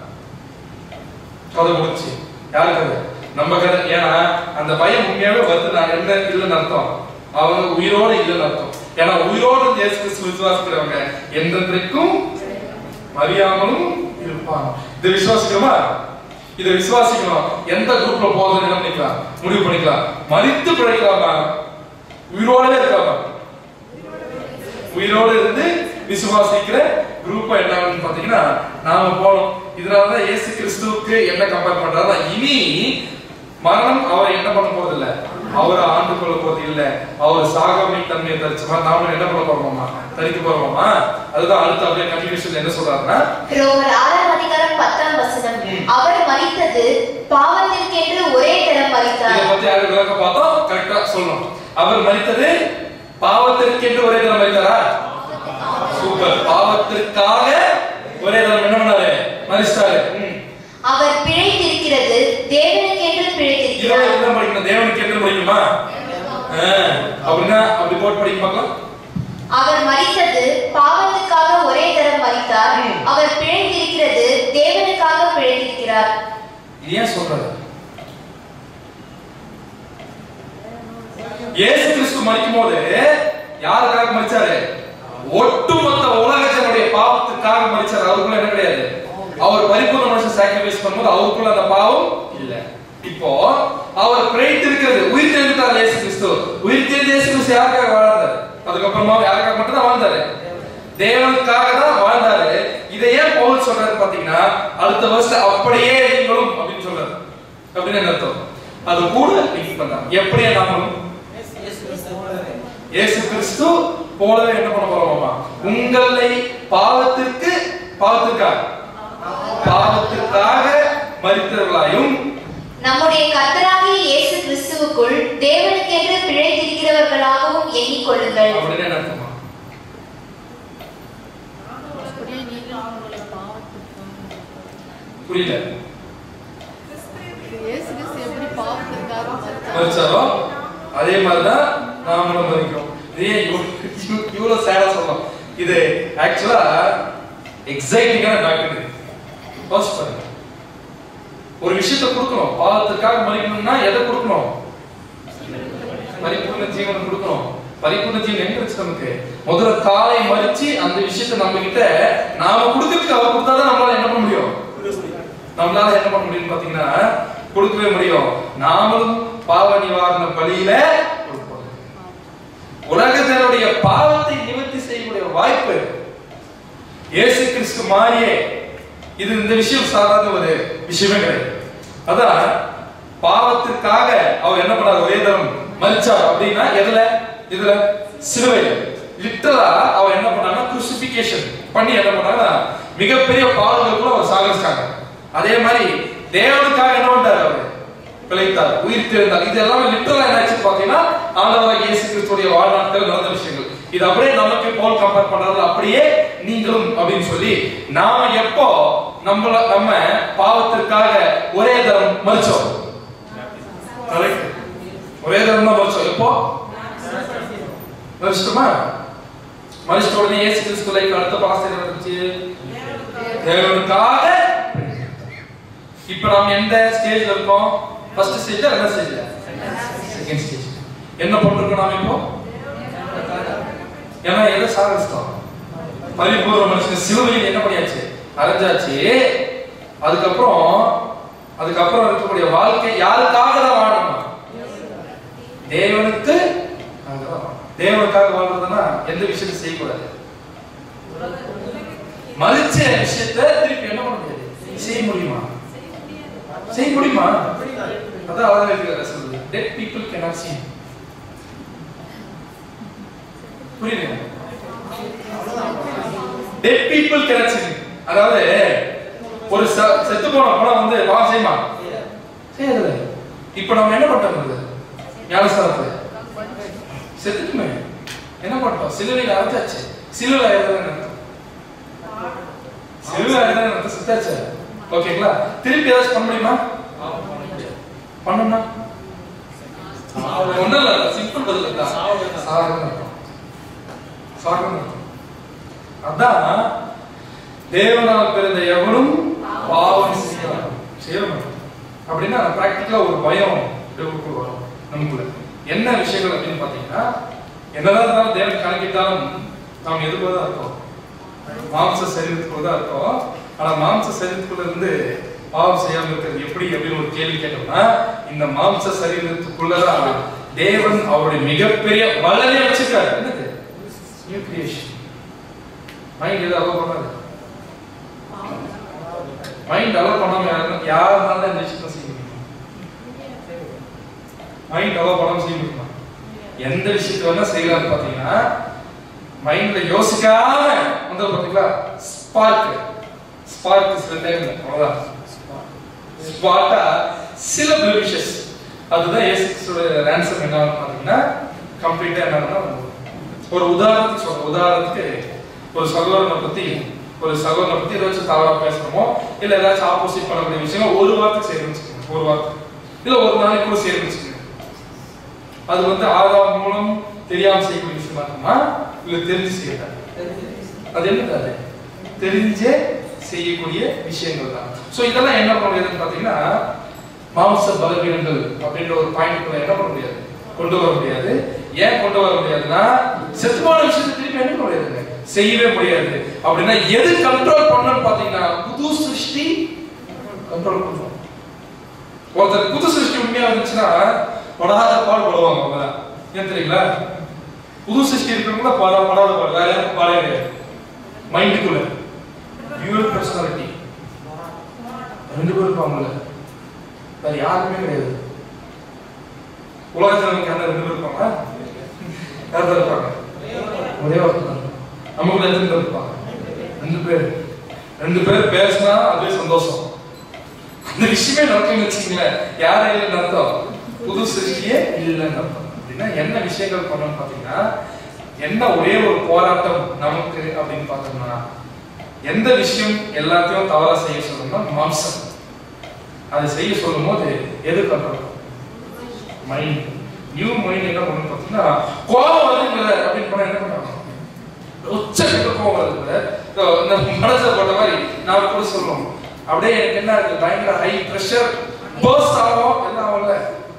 கதை முடிச்சு யாருக்கு அது நம்ம கதை ஏன்னா அந்த பயம் உண்மையாவே வருது நான் என்ன இல்லைன்னு அர்த்தம் அவங்க உயிரோட இல்லைன்னு அர்த்தம் ஏன்னா உயிரோட இருந்து இயேசு கிறிஸ்து விசுவாசிக்கிறவங்க என்றென்றைக்கும் மறியாமலும் இருப்பாங்க இதை விசுவாசிக்கிறோமா இதை விசுவாசிக்கணும் எந்த குரூப்ல போகுதுன்னு என்ன பண்ணிக்கலாம் முடிவு பண்ணிக்கலாம் மறித்து பிழைக்கலாமா உயிரோடவே இருக்கலாமா உயிரோடு இருந்து விசுவாசிக்கிற குரூப் என்னன்னு பாத்தீங்கன்னா நாம போனோம் இதனாலதான் இயேசு கிறிஸ்துவுக்கு என்ன கம்பேர் பண்றாருன்னா இனி மரணம் அவரை என்ன பண்ண போறது இல்ல அவரை ஆண்டு கொள்ள போறது இல்ல அவர் சாகாமை தன்மையை தரிச்சுமா நாம என்ன பண்ண போறோமா தரிக்க போறோமா அதுதான் அடுத்து அப்படியே கன்டினியூஷன் என்ன சொல்றாருன்னா ரோமர் ஆறாம் அதிகாரம் பத்தாம் வசனம் அவர் மரித்தது பாவத்திற்கென்று ஒரே தரம் இதை மரித்தார் பத்தி யாரு விளக்க பார்த்தோம் கரெக்டா சொல்லணும் அவர் மரித்தது பாவத்திற்கென்று ஒரே தரம் மரித்தாரா சூப்பர் பாவத்திற்காக ஒரே தரம் என்ன பண்ணாரு மரிச்சிட்டாரு ம். அவர் பிழைத்திருக்கிறது தேவனுக்கென்று இதோட பிழைத்திருக்கிறார் என்ன படிக்கணும் தேவனுக்கு என்று படிக்கணுமா ஆ, அப்படின்னா அப்படி போட்டு படிக்க பார்க்கலாம் அவர் மரித்தது பாவத்துக்காக ஒரே தரம் மரித்தார் ம். அவர் பிழைத்திருக்கிறது தேவனுக்காக பிழைத்திருக்கிறார் இது ஏன் சொல்றாரு இயேசு கிறிஸ்து மரிக்கும் போது யாருக்காக மரிச்சாரு ஒட்டுமொத்த உலகத்தினுடைய பாவத்துக்காக மரிச்சாரு அவருக்குள்ள என்ன கிடையாது அவர் பரிபூர்ண மனுஷன் சாக்ரிஃபைஸ் பண்ணும்போது அவருக்குள்ள அந்த பாவம் இல்ல இப்போ அவர் பிழைத்திருக்கிறது உயிர் தெரிந்தார் இயேசு கிறிஸ்து உயிர் தெரிந்த இயேசு கிறிஸ்து யாருக்காக வாழ்ந்தாரு அதுக்கப்புறமா யாருக்காக மட்டும் தான் வாழ்ந்தாரு தேவனுக்காக தான் வாழ்ந்தாரு இதை ஏன் பவுல் சொல்றாரு பாத்தீங்கன்னா அடுத்த வருஷம் அப்படியே நீங்களும் அப்படின்னு சொல்றாரு அப்படின்னு என்ன அர்த்தம் அது கூட லிங்க் பண்றாங்க எப்படியே நாமளும் இயேசு இயேசு கிறிஸ்து போலவே. இயேசு கிறிஸ்து போலவே என்ன பண்ண போறோமா உங்களை பாவத்திற்கு பாவத்திற்காக பாவத்திற்காக மரித்தவர்களாயும் நம்முடைய கர்த்தராகிய இயேசு கிறிஸ்துவுக்குள் தேவனுக்கென்று பிழைத்திருக்கிறவர்களாகவும் எண்ணிக்கொள்ளுங்கள் அப்படின்னு என்ன அர்த்தமா அப்படியே நீங்களும் அவங்களை பாவத்திற்காக புரியல இயேசு கிறிஸ்து எப்படி பாவத்திற்காக மரித்தார்? மரிச்சாரோ அதே மாதிரிதான் நாமளும் மதிக்கிறோம் இதே இவ்வளவு சேடா சொல்லலாம் இது ஆக்சுவலா எக்ஸைட்டிங்கான டாக்டர் யோசிச்சு பாருங்க ஒரு விஷயத்தை கொடுக்கணும் பாவத்திற்காக மறிக்கணும்னா எதை கொடுக்கணும் பரிபூர்ண ஜீவன் கொடுக்கணும் பரிபூர்ண ஜீவன் எங்க இருக்கு நமக்கு முதல்ல காலை மறிச்சு அந்த விஷயத்தை நம்ம கிட்ட நாம கொடுக்கறதுக்கு அவர் கொடுத்தாதான் நம்மளால என்ன பண்ண முடியும் நம்மளால என்ன பண்ண முடியும்னு பாத்தீங்கன்னா கொடுக்கவே முடியும் நாமளும் பாவ நிவாரண பலியில கொடுப்போம் உலகத்தினுடைய பாவத்தை நிவர்த்தி செய்யக்கூடிய வாய்ப்பு இயேசு கிறிஸ்து மாறியே இது இந்த விஷயம் சாதாரண ஒரு விஷயமே கிடையாது அதான் பாவத்திற்காக அவர் என்ன பண்ணார் ஒரே தரம் மரிச்சார் அப்படின்னா எதுல இதுல சிலுவையில லிட்டரலா அவர் என்ன பண்ணாருன்னா crucifixion பண்ணி என்ன பண்ணாருன்னா மிகப்பெரிய பாவங்களுக்குள்ள அவர் சாகரிச்சாங்க அதே மாதிரி தேவனுக்காக என்ன பண்ணாரு அவர் பிழைத்தார் உயிர் தெரிந்தார் இது எல்லாமே லிட்டரலா என்னாச்சு பாத்தீங்கன்னா ஆண்டவராக இயேசு கிறிஸ்துடைய வாழ்நாட்கள் நடந்த விஷயங்கள் இது அப்படியே நமக்கு போல் கம்பேர் பண்றது அப்படியே நீங்களும் அப்படின்னு சொல்லி நாம எப்போ நம்மள நம்ம பாவத்திற்காக ஒரே தரம் மறிச்சோம் கரெக்ட் ஒரே தரம் தான் மறிச்சோம் எப்போ மறிச்சிட்டோமா மறிச்சிட்ட உடனே இயேசு கிறிஸ்து லைஃப் அடுத்த பாஸ்ட் என்ன நடந்துச்சு தேவனுக்காக இப்ப நாம எந்த ஸ்டேஜ்ல இருக்கோம் ஃபர்ஸ்ட் ஸ்டேஜ்ல ரெண்டாவது ஸ்டேஜ்ல செகண்ட் ஸ்டேஜ் என்ன பண்றோம் நாம இப்போ ஏன்னா எதை சாகரிச்சிட்டோம் பரிபூர்ண மனுஷன் சிலுவையில் என்ன பண்ணியாச்சு அரைஞ்சாச்சு அதுக்கப்புறம் அதுக்கப்புறம் இருக்கக்கூடிய வாழ்க்கை யாருக்காக தான் வாழணுமா தேவனுக்கு தேவனுக்காக வாழ்றதுன்னா எந்த விஷயத்தை செய்யக்கூடாது மதிச்ச விஷயத்தை திருப்பி என்ன பண்ண முடியாது செய்ய முடியுமா செய்ய முடியுமா அதான் அழகா இருக்கிற சொல்லுது டெட் பீப்புள் cannot see புரியுதுங்க டெட் பீப்புள் cannot see அதாவது ஒரு ச- செத்து போன பணம் வந்து பாவம் செய்யுமா செய்யாது இப்போ நம்ம என்ன பண்றது ஞானஸ்தானத்துல செத்துட்டுமே என்ன பண்ணிட்டோம் சிலுவையில் அரைச்சாச்சு சிலுவையில் அரைதான் சிலுவையில் அரைதான் செத்தாச்சு ஓகேங்களா திருப்பி ஏதாச்சும் பண்ண முடியுமா பண்ணணும்னா ஒண்ணும் இல்ல சிம்பிள் பதில் தான் சாகணும் சாகணும் அதான் தேவனால் பிறந்த எவனும் பாவம் செய்யலாம் செய்ய மாட்டான் அப்படின்னா பிராக்டிக்கலா ஒரு பயம் நமக்கு வரும் நமக்குள்ள என்ன விஷயங்கள் அப்படின்னு பாத்தீங்கன்னா என்னதான் இருந்தாலும் தேவன் கணக்கிட்டாலும் நாம் எதுக்குள்ள தான் இருக்கோம் மாம்ச சரீரத்துக்குள்ள தான் இருக்கோம் ஆனா மாம்ச சரீரத்துக்குள்ள இருந்து பாவம் செய்யாம இருக்கிறது எப்படி அப்படின்னு ஒரு கேள்வி கேட்டோம்னா இந்த மாம்ச சரீரத்துக்குள்ளதான் தேவன் அவருடைய மிகப்பெரிய வல்லனை வச்சிருக்காரு என்னது நியூ கிரியேஷன் மைண்ட் எது அலோவ் பண்ணாது மைண்ட் அலோவ் பண்ணாம யாரும் யாருனால இந்த விஷயத்தை செய்ய முடியும் மைண்ட் அலோவ் பண்ணாம செய்ய முடியுமா எந்த விஷயத்தை வேணா செய்யலாம்னு பாத்தீங்கன்னா மைண்ட்ல யோசிக்காம வந்து பாத்தீங்களா ஸ்பார்க் ஸ்பார்க் சில டைம் அவ்வளவுதான் ஸ்பார்க்கா சில பிளிமிஷஸ் அதுதான் ஏசிக்ஸோட ரேன்சம் என்ன பாத்தீங்கன்னா கம்ப்ளீட்டா என்னன்னா ஒரு உதாரணத்துக்கு சொல்றேன் உதாரணத்துக்கு ஒரு சகோதரனை பத்தி ஒரு சகோதரனை பத்தி ஏதாச்சும் தவறா பேசுறோமோ இல்ல ஏதாச்சும் ஆப்போசிட் பண்ணக்கூடிய விஷயம் ஒரு வார்த்தைக்கு செய்யணும்னு வச்சுக்கோங்க ஒரு வார்த்தை இல்ல ஒரு நாளைக்கு கூட செய்யணும்னு வச்சுக்கோங்க அது வந்து ஆதாரம் மூலம் தெரியாம செய்யக்கூடிய விஷயமா இருக்குமா இல்ல தெரிஞ்சு செய்யறதா அது என்னது அது தெரிஞ்சே செய்யக்கூடிய விஷயங்கள் தான் சோ இதெல்லாம் என்ன பண்ண முடியாதுன்னு பாத்தீங்கன்னா மாம்ச பலவீனங்கள் அப்படின்ற ஒரு பாயிண்ட் என்ன பண்ண முடியாது கொண்டு வர முடியாது ஏன் கொண்டு வர முடியாதுன்னா செத்துமான விஷயத்தை திருப்பி என்ன பண்ண முடியாதுங்க செய்யவே முடியாது அப்படின்னா எது கண்ட்ரோல் பண்ணணும்னு பாத்தீங்கன்னா புது சிருஷ்டி கண்ட்ரோல் பண்ணும் ஒருத்தர் புது சிருஷ்டி உண்மையா இருந்துச்சுன்னா படாத பாடு படுவாங்க அவங்க ஏன் தெரியுங்களா புது சிருஷ்டி இருக்கிறவங்க பட படாத பாடு வேற யாரும் பாடவே கிடையாது மைண்டுக்குள்ள பியூர் பர்சனாலிட்டி ரெண்டு பேரும் இருப்பாங்கல்ல வேற யாருமே கிடையாது உலகத்தில் நமக்கு யாரும் ரெண்டு பேர் இருப்பாங்க யார் தான் இருப்பாங்க ஒரே ஒருத்தர் தான். நமக்குள்ள எத்தனை பேர் இருப்பாங்க ரெண்டு பேர் ரெண்டு பேர் பேசினா அதுவே சந்தோஷம் அந்த விஷயமே நடக்கும்னு வச்சுக்கங்களேன் யாரும் இல்லைன்னு அர்த்தம் புது சிருஷ்டியே இல்லைன்னு அர்த்தம் அப்படின்னா என்ன விஷயங்கள் பண்ணணும்னு பாத்தீங்கன்னா என்ன ஒரே ஒரு போராட்டம் நமக்கு அப்படின்னு பார்த்தோம்னா எந்த விஷயம் எல்லாத்தையும் தவறா செய்ய சொல்லணும்னா மாம்சம் அதை செய்ய சொல்லும் போது எது கண்ட்ரோல் மைண்ட் நியூ மைண்ட் என்ன பண்ணணும் பார்த்தீங்கன்னா கோபம் வருதுங்கள அப்படின்னு பண்ணா என்ன பண்ணுவாங்க உச்சக்கட்ட கோபம் வருதுங்கள இந்த மனசுல போட்ட மாதிரி நான் கூட சொல்லுவோம் அப்படியே எனக்கு என்ன இருக்கு பயங்கர ஹை பிரஷர் பர்ஸ்ட் ஆகும் என்ன ஆகும்ல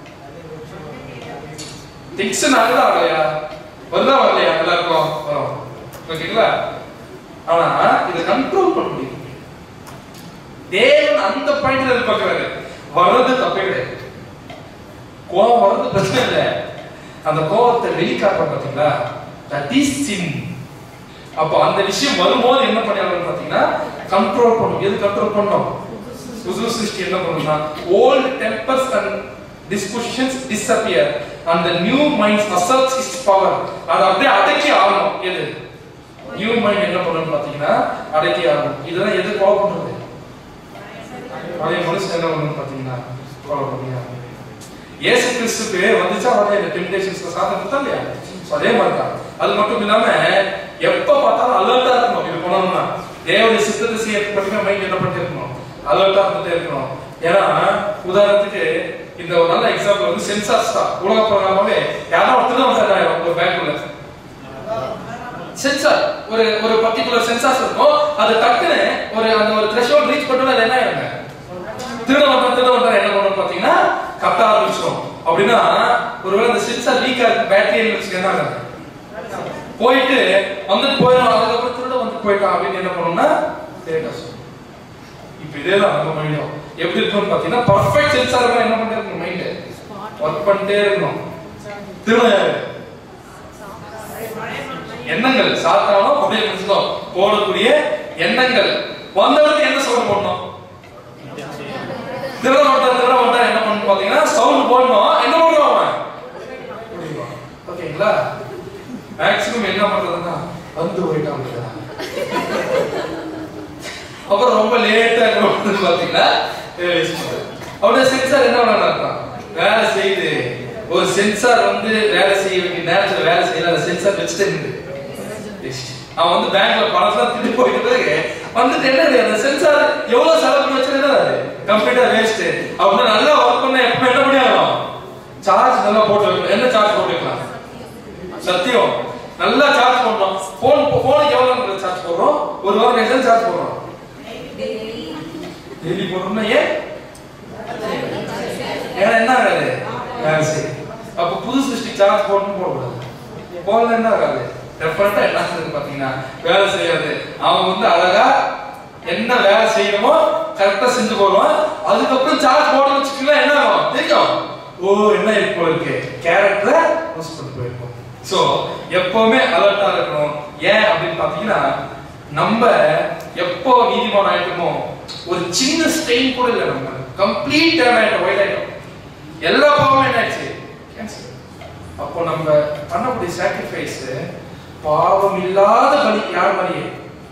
டென்ஷன் ஆகுதா ஆகலையா வருதா வரலையா எல்லாருக்கும் வரும் ஓகேங்களா ஆனா இதை கண்ட்ரோல் பண்ண முடியும் தேவன் அந்த பாயிண்ட்ல எதிர்பார்க்கிறாரு வர்றது தப்பே கிடையாது கோபம் வர்றது பிரச்சனை இல்லை அந்த கோபத்தை வெளிக்காட்ட பாத்தீங்களா தட் இஸ் சின் அப்போ அந்த விஷயம் வரும்போது என்ன பண்ணியாலும் பாத்தீங்கன்னா கண்ட்ரோல் பண்ணும் எது கண்ட்ரோல் பண்ணும் புது சிருஷ்டி என்ன பண்ணும்னா old tempers and dispositions disappear அந்த new minds asserts is power அது அப்படியே அடக்கி ஆகணும் எது நியூ மைண்ட் என்ன பண்ணணும் பாத்தீங்கன்னா அடக்கி ஆகணும் இதெல்லாம் எது கோவம் பண்றது பழைய மனுஷன் என்ன பண்ணணும் பாத்தீங்கன்னா கோவம் பண்ணியா இயேசு கிறிஸ்துக்கு வந்துச்சா வரல இந்த டெம்டேஷன்ஸ்ல சாதனை தான் இல்லையா So, அதே மாதிரி தான் அது மட்டும் இல்லாம எப்ப பார்த்தாலும் அலர்ட்டா இருக்கணும் இது பண்ணணும்னா தேவனுடைய சித்தத்தை செய்யறதுக்கு மட்டுமே மைண்ட் என்ன பண்ணிட்டு இருக்கணும் அலர்ட்டா இருந்துட்டே இருக்கணும் ஏன்னா உதாரணத்துக்கு இந்த ஒரு நல்ல எக்ஸாம்பிள் வந்து சென்சார்ஸ் தான் உலக பிரகாரமாவே யாரோ ஒருத்தர் தான் வந்தாங்க ஒரு பேங்க்ல சென்சார் ஒரு ஒரு பர்டிகுலர் சென்சார்ஸ் இருக்கும் அது டக்குன்னு ஒரு அந்த ஒரு த்ரெஷோல்ட் ரீச் பண்ணா அது என்ன ஆயிருங்க திருட வந்தா திருட வந்தா என்ன பண்ணணும் பாத்தீங்கன்னா கத்த ஆரம்பிச்சிடும் அப்படின்னா ஒருவேளை அந்த சென்சார் லீக் ஆகுது பேட்டரி வச்சு என்ன ஆகுது போயிட்டு வந்துட்டு போயிடும் அதுக்கப்புறம் திருட வந்து போயிட்டான் அப்படின்னு என்ன பண்ணணும்னா தேட்டா இப்ப இதே தான் நம்ம மைண்டும் எப்படி இருக்கும்னு பாத்தீங்கன்னா பர்ஃபெக்ட் சென்சார் என்ன பண்ணிட்டே இருக்கணும் மைண்ட் ஒர்க் பண்ணிட்டே இருக்கணும் திருட யாரு எண்ணங்கள் சாத்தானோ அப்படியே முடிச்சுக்கோ போடக்கூடிய எண்ணங்கள் வந்தவருக்கு என்ன சவுண்ட் போடணும் திருட மாட்டார் திருட மாட்டார் என்ன பண்ணணும் பாத்தீங்கன்னா சவுண்ட் போடணும் என்ன பண்ணுவான் அவன் ஓகேங்களா மேக்ஸிமம் என்ன பண்றதுன்னா வந்து போயிட்டான் அப்புறம் ரொம்ப லேட்டா என்ன பாத்தீங்கன்னா அப்படியே சென்சார் என்ன பண்ணலாம் வேலை செய்யுது ஒரு சென்சார் வந்து வேலை செய்ய வேண்டிய நேரத்துல வேலை செய்யல அந்த சென்சார் வச்சுட்டு இருந்து அவன் வந்து பேங்க்ல பணத்தெல்லாம் திருப்பி போயிட்டு பிறகு வந்துட்டு என்ன அந்த சென்சார் எவ்வளவு செலவு பண்ணி வச்சிருந்தா அது கம்ப்ளீட்டா வேஸ்ட் அப்படின்னு நல்லா ஒர்க் பண்ண எப்ப என்ன முடியும் சார்ஜ் நல்லா போட்டு வைக்கணும் என்ன சார்ஜ் போட்டு வைக்கலாம் சத்தியம் நல்லா சார்ஜ் பண்ணணும் போன் போனுக்கு எவ்வளவு சார்ஜ் போடுறோம் ஒரு வாரம் கழிச்சு தான் சார்ஜ் போடுறோம் டெய்லி போடுறோம்னா ஏன் ஏன்னா என்ன ஆகாது வேலை செய்யும் அப்ப புது சிருஷ்டி சார்ஜ் போடணும் போடக்கூடாது போடல என்ன ஆகாது டெஃபரெண்டா என்ன ஆகுது பாத்தீங்கன்னா வேலை செய்யாது அவன் வந்து அழகா என்ன வேலை செய்யணுமோ கரெக்டா செஞ்சு போடுவான் அதுக்கப்புறம் சார்ஜ் போட வச்சுக்கலாம் என்ன ஆகும் தெரியும் ஓ என்ன இருக்கு போல இருக்கு கேரக்டரை யூஸ் பண்ணி போயிருக்கோம் சோ எப்பவுமே அலர்ட்டா இருக்கணும் ஏன் அப்படின்னு பாத்தீங்கன்னா நம்ம எப்போ நீதிமான் ஆயிட்டோமோ ஒரு சின்ன ஸ்ட்ரெயின் கூட இல்லை நம்ம கம்ப்ளீட் டேர்ன் ஆயிட்டோம் ஒயிட் ஆயிட்டோம் எல்லா பாவமும் என்ன ஆயிடுச்சு Cancel. அப்போ நம்ம பண்ணக்கூடிய சாக்ரிஃபைஸ் பாவம் இல்லாத பலி யார் பலியே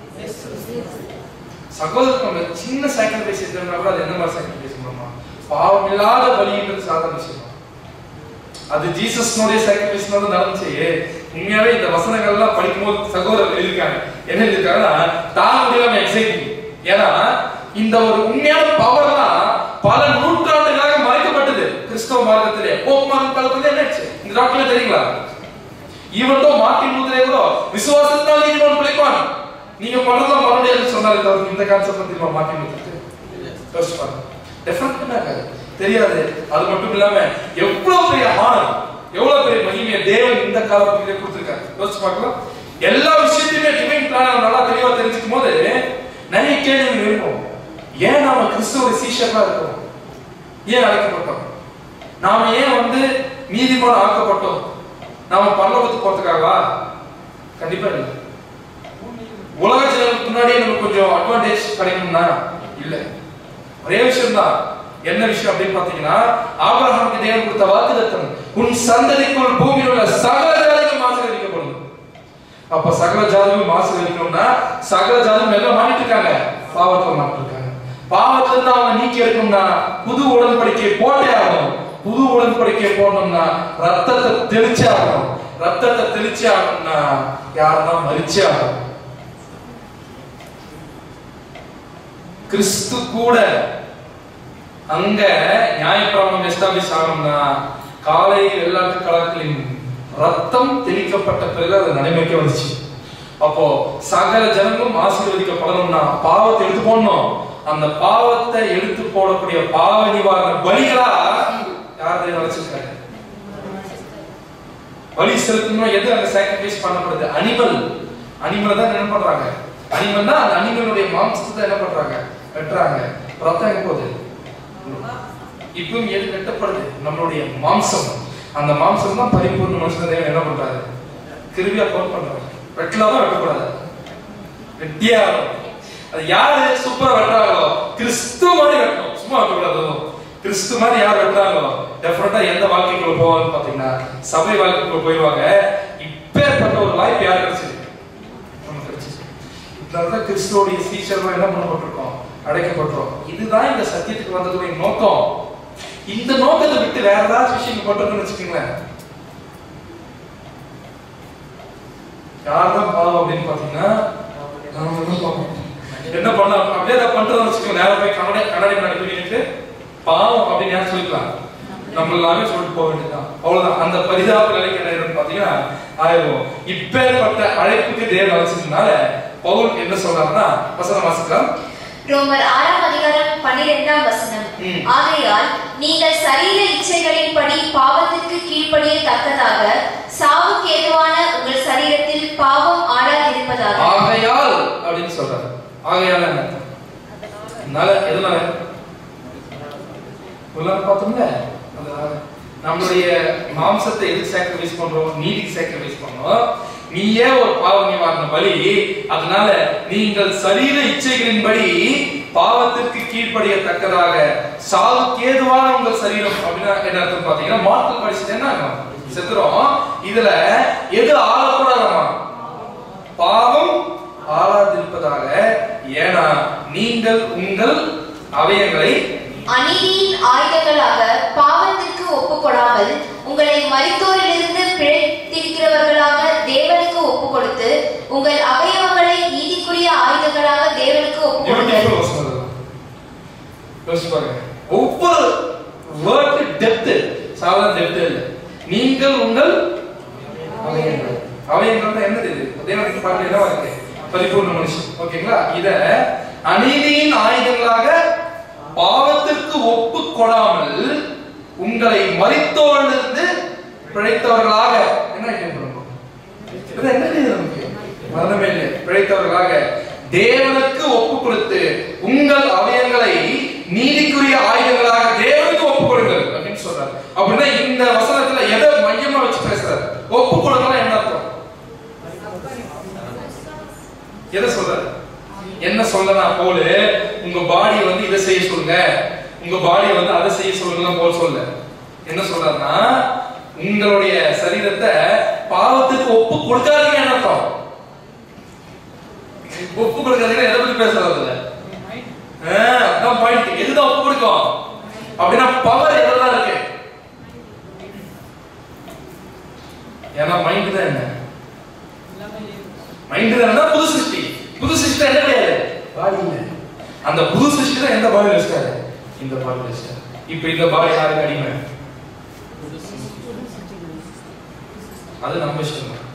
சகோதரர் நம்ம சின்ன சாக்ரிஃபைஸ் இருந்தா கூட அது என்ன மாதிரி சாக்ரிஃபைஸ் பண்ணலாம் பாவம் இல்லாத பலின்றது சாதாரண விஷயம் அது ஜீசஸ்னுடைய சாக்ரிஃபைஸ்னால நடந்துச்சு உண்மையாவே இந்த வசனங்கள்லாம் படிக்கும்போது சகோதரர் எழுதிருக்காங்க என்ன எழுதிருக்காங்கன்னா தான் முடியாம எக்ஸைட்டிங் ஏன்னா இந்த ஒரு உண்மையான பவர்லாம் பல நூற்றாண்டுகளாக மறைக்கப்பட்டது கிறிஸ்தவ மார்க்கத்திலே போப் மார்க்க காலத்துல என்ன ஆச்சு இந்த டாக்டர் தெரியுங்களா ஈவன் தோ மார்ட்டின் லூத்தரே கூட விசுவாசத்தினால் நீதிமான் பிழைப்பான் நீங்க பண்ணலாம் பண்ண முடியாதுன்னு சொன்னாரு தவிர இந்த கான்செப்ட் தெரியுமா மார்ட்டின் லூத்தருக்கு யோசிச்சு பாருங்க டெஃபினட்டா இருக்காது தெரியாது அது மட்டும் இல்லாம எவ்வளவு பெரிய ஆனம் எவ்வளவு பெரிய மகிமையை தேவன் இந்த காலத்திலே கொடுத்திருக்காரு யோசிச்சு பார்க்கலாம் எல்லா விஷயத்தையுமே டிவைன் பிளான் நல்லா தெளிவா தெரிஞ்சுக்கும் போது நிறைய கேள்விகள் இருக்கும் ஏன் நாம கிறிஸ்துவோட சீஷர்களா இருக்கோம் ஏன் அழைக்கப்பட்டோம் நாம ஏன் வந்து நீதிமான் ஆக்கப்பட்டோம் நாம பரலோகத்துக்கு போறதுக்காகவா கண்டிப்பா இல்லை உலக ஜனங்களுக்கு முன்னாடியே நமக்கு கொஞ்சம் அட்வான்டேஜ் கிடைக்கணும்னா இல்ல ஒரே விஷயம் தான் என்ன விஷயம் அப்படின்னு பாத்தீங்கன்னா ஆபிரகாமுக்கு தேவன் கொடுத்த வாக்குத்தத்தம் உன் சந்ததிக்குள் பூமியில் உள்ள சகல ஜாதிகள் ஆசீர்வதிக்கப்படும் அப்ப சகல ஜாதிகள் ஆசீர்வதிக்கணும்னா சகல ஜாதிகள் எல்லாம் மாட்டிட்டு இருக்காங்க பாவத்தை மாட்டிட்டு இருக்காங்க பாவத்துல இருந்து அவங்க நீக்கி எடுக்கணும்னா புது உடன்படிக்கை போட்டே ஆகணும் புது உடன்படிக்கை போடணும்னா ரத்தத்தை தெளிச்சே ஆகணும் ரத்தத்தை தெளிச்சே ஆகணும்னா யாருன்னா மறிச்சே ஆகணும் கிறிஸ்து கூட அங்க நியாயப்பிரமாணம் எஸ்டாபிஷ் ஆகணும்னா காலை வெள்ளாட்டு கலர்களின் ரத்தம் தெளிக்கப்பட்ட பிறகு அது நடைமுறைக்கு வந்துச்சு அப்போ சகல ஜனங்களும் ஆசீர்வதிக்கப்படணும்னா பாவத்தை எடுத்து போடணும் அந்த பாவத்தை எடுத்து போடக்கூடிய பாவ நிவாரண பலிகளா யார் தேவன் வச்சிருக்காரு பலி செலுத்தணும் எது அங்க சாக்ரிஃபைஸ் பண்ணப்படுது அனிமல் அனிமல் தான் என்ன பண்றாங்க அனிமல் தான் அந்த அனிமலுடைய மாம்சத்தை தான் என்ன பண்றாங்க வெட்டுறாங்க ரத்தம் எங்க போகுது இப்பவும் எது வெட்டப்படுது நம்மளுடைய மாம்சம் அந்த மாம்சம் தான் பரிபூர்ண மனுஷன் தேவன் என்ன பண்றாரு கிருபியா கவுண்ட் பண்றாரு வெட்டலாமா வெட்டக்கூடாது வெட்டியே ஆகணும் அது யாரு சூப்பரா வெட்டுறாங்களோ கிறிஸ்து மாதிரி வெட்டணும் சும்மா வெட்டக்கூடாது கிறிஸ்து மாதிரி யார் வெட்டுறாங்களோ டெஃபினட்டா எந்த வாழ்க்கைக்குள்ள போவாங்கன்னு பாத்தீங்கன்னா சபை வாழ்க்கைக்குள்ள போயிடுவாங்க இப்பேற்பட்ட ஒரு வாய்ப்பு யார் கிடைச்சது நமக்கு கிடைச்சது இதனாலதான் கிறிஸ்துவோடைய சீச்சர்லாம் என்ன பண்ணப்பட்டிருக்கோம் அடைக்கப்பட்டிருக்கோம் இதுதான் இந்த சத்தியத்துக்கு வந்ததுடைய நோக்கம் இந்த நோக்கத்தை விட்டு வேற ஏதாச்சும் விஷயம் பண்றதுன்னு வச்சுக்கோங்களேன் யார்தான் பாவம் அப்படின்னு பாத்தீங்கன்னா நாம தான் பாவம். என்ன பண்ண அப்படியே அதை பண்றதை வச்சுக்கோங்க நேரம் போய் கண்ணாடி கண்ணாடி முன்னாடி போய் நின்னுட்டு பாவம் அப்படின்னு யார் சொல்லிக்கலாம் நம்ம எல்லாமே சொல்லிட்டு போக வேண்டியதுதான் அவ்வளவுதான் அந்த பரிதாப நிலைக்கு என்ன ஆயிரும் பாத்தீங்கன்னா ஆயிரும் இப்பேற்பட்ட அழைப்புக்கு தேவன் அழைச்சதுனால பவுல் என்ன சொல்றாருன்னா வசனம் வாசிக்கலாம் ரோமர் ஆறாம் அதிகாரம் பன்னிரெண்டாம் வசனம் ம். ஆகையால் நீங்கள் சரீர இச்சைகளின்படி பாவத்திற்கு கீழ்ப்படியத்தக்கதாக சாவுக்கு ஏதுவான உங்கள் சரீரத்தில் பாவம் ஆடாதிருப்பதாக ஆகையால் அப்படின்னு சொல்றாரு ஆகையால் என்ன அர்த்தம்? அதனால எதனால உள்ளார பார்த்தோம்ல அதனால நம்மளுடைய மாம்சத்தை எதுக்கு சாக்ரிஃபைஸ் பண்றோம் நீதிக்கு சாக்ரிஃபைஸ் பண்றோம் நீயே ஒரு பாவ நிவாரண பலி அதனால நீங்கள் சரீர இச்சைகளின்படி பாவத்திற்கு கீழ்ப்படியத்தக்கதாக சாவுக்கு ஏதுவான உங்கள் சரீரம் அப்படின்னா என்ன அர்த்தம் பாத்தீங்கன்னா மாற்று படிச்சுட்டு என்ன ஆகும்? செத்துரும் இதுல எது ஆளக்கூடாதமா பாவம் ஆளாதிருப்பதாக ஏனா நீங்கள் உங்கள் அவயங்களை அநீதியின் ஆயுதங்களாக பாவத்திற்கு ஒப்புக்கொடாமல் உங்களை மரித்தோரிலிருந்து பிழைத்திருக்கிறவர்களாக தேவனுக்கு ஒப்புக் கொடுத்து உங்கள் அவயவங்களை நீதிக்குரிய ஆயுதங்களாக தேவனுக்கு ஒப்புக் கொடுங்கள் பியூட்டிஃபுல் வசனம் இதெல்லாம். யோசிச்சு பாருங்க ஒவ்வொரு வேர்ட் டெப்த் சாதாரண டெப்த் இல்ல நீங்கள் உங்கள் அவயங்கள் அவயங்கள் தான் என்னது இது தேவனுக்கு பார்க்க என்னவா இருக்கு பரிபூர்ண மனுஷன் ஓகேங்களா இத அநீதியின் ஆயுதங்களாக பாவத்திற்கு ஒப்பு கொடாமல் உங்களை மரித்தோரிலிருந்து பிழைத்தவர்களாக என்ன ஐட்டம் பண்ணணும் இது என்ன இது நமக்கு மரணமே இல்லை பிழைத்தவர்களாக தேவனுக்கு ஒப்பு கொடுத்து உங்கள் அவயங்களை நீதிக்குரிய ஆயுதங்களாக தேவனுக்கு ஒப்பு கொடுங்கள் அப்படின்னு சொல்றாரு அப்படின்னா இந்த வசனத்துல எதை மையமா வச்சு பேசுறாரு ஒப்பு கொடுக்கலாம் என்ன அர்த்தம் எதை சொல்றாரு என்ன சொல்லனா போல உங்க பாடி வந்து இதை செய்ய சொல்லுங்க உங்க பாடி வந்து அதை செய்ய சொல்லுங்க போல சொல்ல என்ன சொல்றாருன்னா உங்களுடைய சரீரத்தை பாவத்துக்கு ஒப்பு கொடுக்காதீங்கன்னு அர்த்தம் ஒப்பு கொடுக்காதீங்க எதை பத்தி பேசுறது அதான் பாயிண்ட் எதுதான் ஒப்பு கொடுக்கும் அப்படின்னா பவர் எதெல்லாம் இருக்கு ஏன்னா மைண்ட் தான் என்ன மைண்ட் தான் புது சிருஷ்டி புது சிருஷ்டி என்ன கிடையாது பாடி இல்ல அந்த புது சிருஷ்டி தான் எந்த பாடியில் வச்சிட்டாரு இந்த பாடியில் வச்சிட்டாரு இப்போ இந்த பாடி யாருக்கு அடிமை அது நம்ம இஷ்டம் தான்.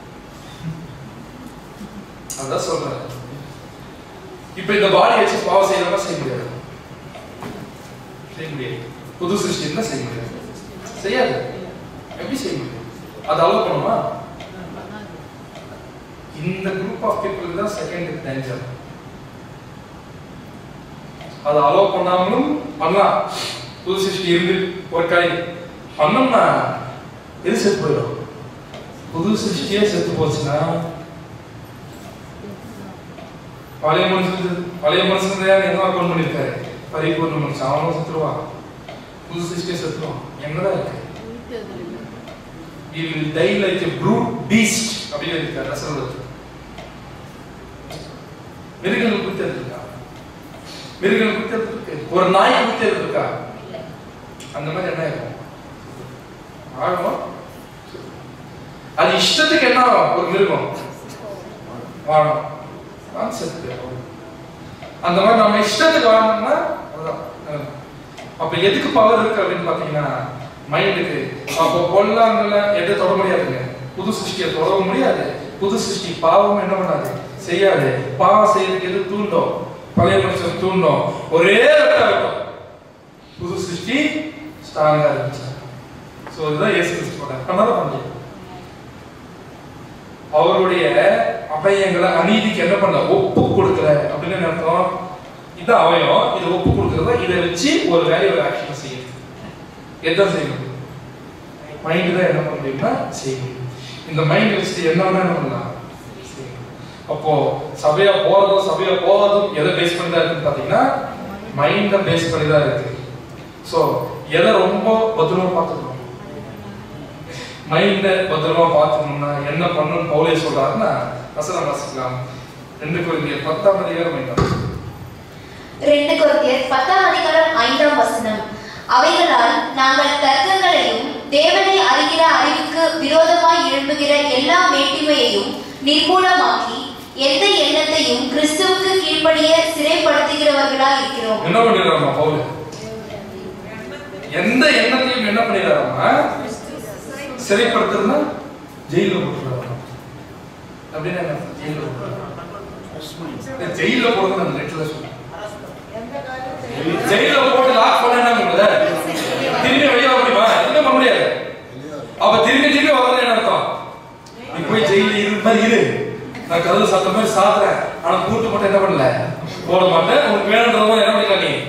அதான் சொல்றேன் இப்ப இந்த பாடி வச்சு பாவம் செய்யறவங்க செய்ய முடியாது செய்ய முடியாது புது சிருஷ்டி இருந்தா செய்ய முடியாது செய்யாது எப்படி செய்ய முடியும் அது அலோவ் பண்ணுமா இந்த குரூப் ஆஃப் பீப்புள் தான் செகண்ட் டேஞ்சர் அது அலோவ் பண்ணாமலும் பண்ணலாம் புது சிருஷ்டி இருந்து ஒரு கை பண்ணோம்னா எது செத்து போயிடும் புது சிருஷ்டியே செத்து போச்சுன்னா பழைய மனுஷன் பழைய மனுஷன் தான் என்ன கொண்டு பண்ணிருக்காரு பரிபூர்ண மனுஷன் அவனும் செத்துருவான் புது சிருஷ்டியே செத்துருவான் என்னதான் இருக்கு உயிர்த்தெழுதல் இல்லை. we will die like a brute beast அப்படின்னு இருக்காரு ரசனத்தில் மிருகங்கள் குறித்து இருக்கா மிருகங்கள் குறித்து இருக்கு ஒரு நாய் குறித்து இருக்கா அந்த மாதிரி என்ன இருக்கும் ஆகும் அது இஷ்டத்துக்கு என்ன ஆகும் ஒரு மிருகம் வாழும் கான்செப்ட் அந்த மாதிரி நம்ம இஷ்டத்துக்கு வாழணும்னா அதுதான் அஹ். அப்ப எதுக்கு பவர் இருக்கு அப்படின்னு பாத்தீங்கன்னா மைண்டுக்கு அப்போ பொல்லாங்கல எதை தொட முடியாதுங்க புது சிருஷ்டியை தொட முடியாது புது சிருஷ்டி பாவம் என்ன பண்ணாது செய்யாது பாவம் செய்யறதுக்கு எது தூண்டும் பழைய மனுஷன் தூண்டும் ஒரே வெட்ட வெட்டம் புது சிருஷ்டி ஸ்ட்ராங்கா இருந்துச்சு ஸோ இதுதான் இயேசு கிறிஸ்து பண்ணார் பண்ணாத பண்ணல அவருடைய அபயங்களை அநீதிக்கு என்ன பண்ண ஒப்பு கொடுக்கல அப்படின்னு என்ன அர்த்தம் இது அவயம் இது ஒப்பு கொடுக்கறத இதை வச்சு ஒரு வேலையை ஒரு ஆக்ஷன் செய்யுது எதை செய்யணும் மைண்ட் தான் என்ன பண்ண முடியும்னா செய்ய முடியும் இந்த மைண்ட் வச்சுட்டு என்ன வேணா என்ன பண்ணலாம் செய்யலாம். அப்போ சபையா போறதும் சபையா போவதும் எதை பேஸ் பண்ணி தான் இருக்குன்னு பாத்தீங்கன்னா மைண்டை பேஸ் பண்ணி தான் இருக்கு ஸோ எதை ரொம்ப பத்திரமா பார்த்துக்கணும் மைண்டை பத்திரமா பார்த்துக்கணும்னா என்ன பண்ணணும் பவுலே சொல்றாருன்னா வசனம் வாசிக்கலாம் ரெண்டு குழந்தைய பத்தாம் அதிகாரம் ஐந்தாம் ரெண்டு கொரிந்தியர் பத்தாம் அதிகாரம் ஐந்தாம் வசனம் அவைகளால் நாங்கள் தர்க்கங்களையும் தேவனை அறிகிற அறிவுக்கு விரோதமாய் எழும்புகிற எல்லா மேட்டிமையையும் நிர்மூலமாக்கி எந்த எண்ணத்தையும் கிறிஸ்துவுக்கு கீழ்ப்படிய சிறைப்படுத்துகிறவர்களாய் இருக்கிறோம் என்ன பண்ணிடுறாமா பவுல் எந்த எண்ணத்தையும் என்ன பண்ணிடுறாமா சிறைப்படுத்துறதுன்னா ஜெயில போட்டுறாங்க அப்படின்னு என்ன அர்த்தம்? ஜெயில போட்டுறாங்க ஜெயில போடுறது அந்த நெட்ல சொல்லுங்க ஜெயில போட்டு லாக் பண்ண என்ன பண்ணுது திரும்பி வெளியே வர முடியுமா என்ன பண்ண முடியாது அப்ப திரும்பி திரும்பி வரது என்ன அர்த்தம் நீ போய் ஜெயில இரு மாதிரி இரு நான் கதவு சாத்த மாதிரி சாத்துறேன் ஆனா பூட்டு மட்டும் என்ன பண்ணல போட மாட்டேன் உனக்கு வேணுன்றத மாதிரி என்ன பண்ணிக்கலாம் நீ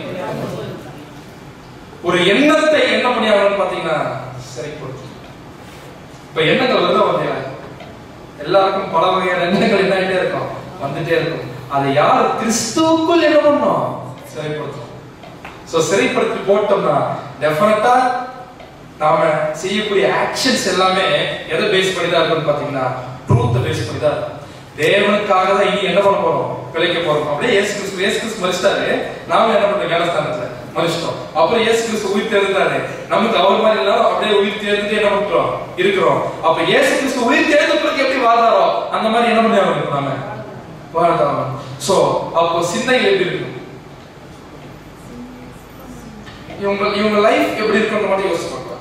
ஒரு எண்ணத்தை என்ன பண்ணி ஆகணும்னு பாத்தீங்கன்னா சரிப்படுத்து இப்ப எண்ணங்கள் வருதா வந்தியா எல்லாருக்கும் பல வகையான எண்ணங்கள் என்ன ஆயிட்டே இருக்கும் வந்துட்டே இருக்கும் அதை யார் கிறிஸ்துவுக்குள் என்ன பண்ணணும் சரிப்படுத்தணும் சோ சரிப்படுத்தி போட்டோம்னா டெஃபினட்டா நாம செய்யக்கூடிய ஆக்ஷன்ஸ் எல்லாமே எதை பேஸ் பண்ணி தான் இருக்குன்னு பாத்தீங்கன்னா ட்ரூத்தை பேஸ் பண்ணி தான் இருக்கும். தேவனுக்காக தான் இனி என்ன பண்ண போறோம் பிழைக்க போறோம் அப்படியே இயேசு கிறிஸ்து இயேசு கிறிஸ்து மறிச்சிட்டாரு நாம என்ன பண்றோம் ஞானஸ்தானத்துல மறிச்சிட்டோம் அப்புறம் இயேசு கிறிஸ்து உயிர் தெரிந்தாரு நமக்கு அவர் மாதிரி இல்லாம அப்படியே உயிர் தெரிந்துட்டு என்ன பண்றோம் இருக்கிறோம் அப்ப இயேசு கிறிஸ்து உயிர் தெரிந்த பிறகு எப்படி வாழ்ந்தாரோ அந்த மாதிரி என்ன பண்ணி ஆகணும் நாம வாழ்ந்தாங்க சோ அப்போ சிந்தைகள் எப்படி இருக்கும் இவங்க இவங்க லைஃப் எப்படி இருக்குன்ற மாதிரி யோசிச்சு பார்க்கலாம்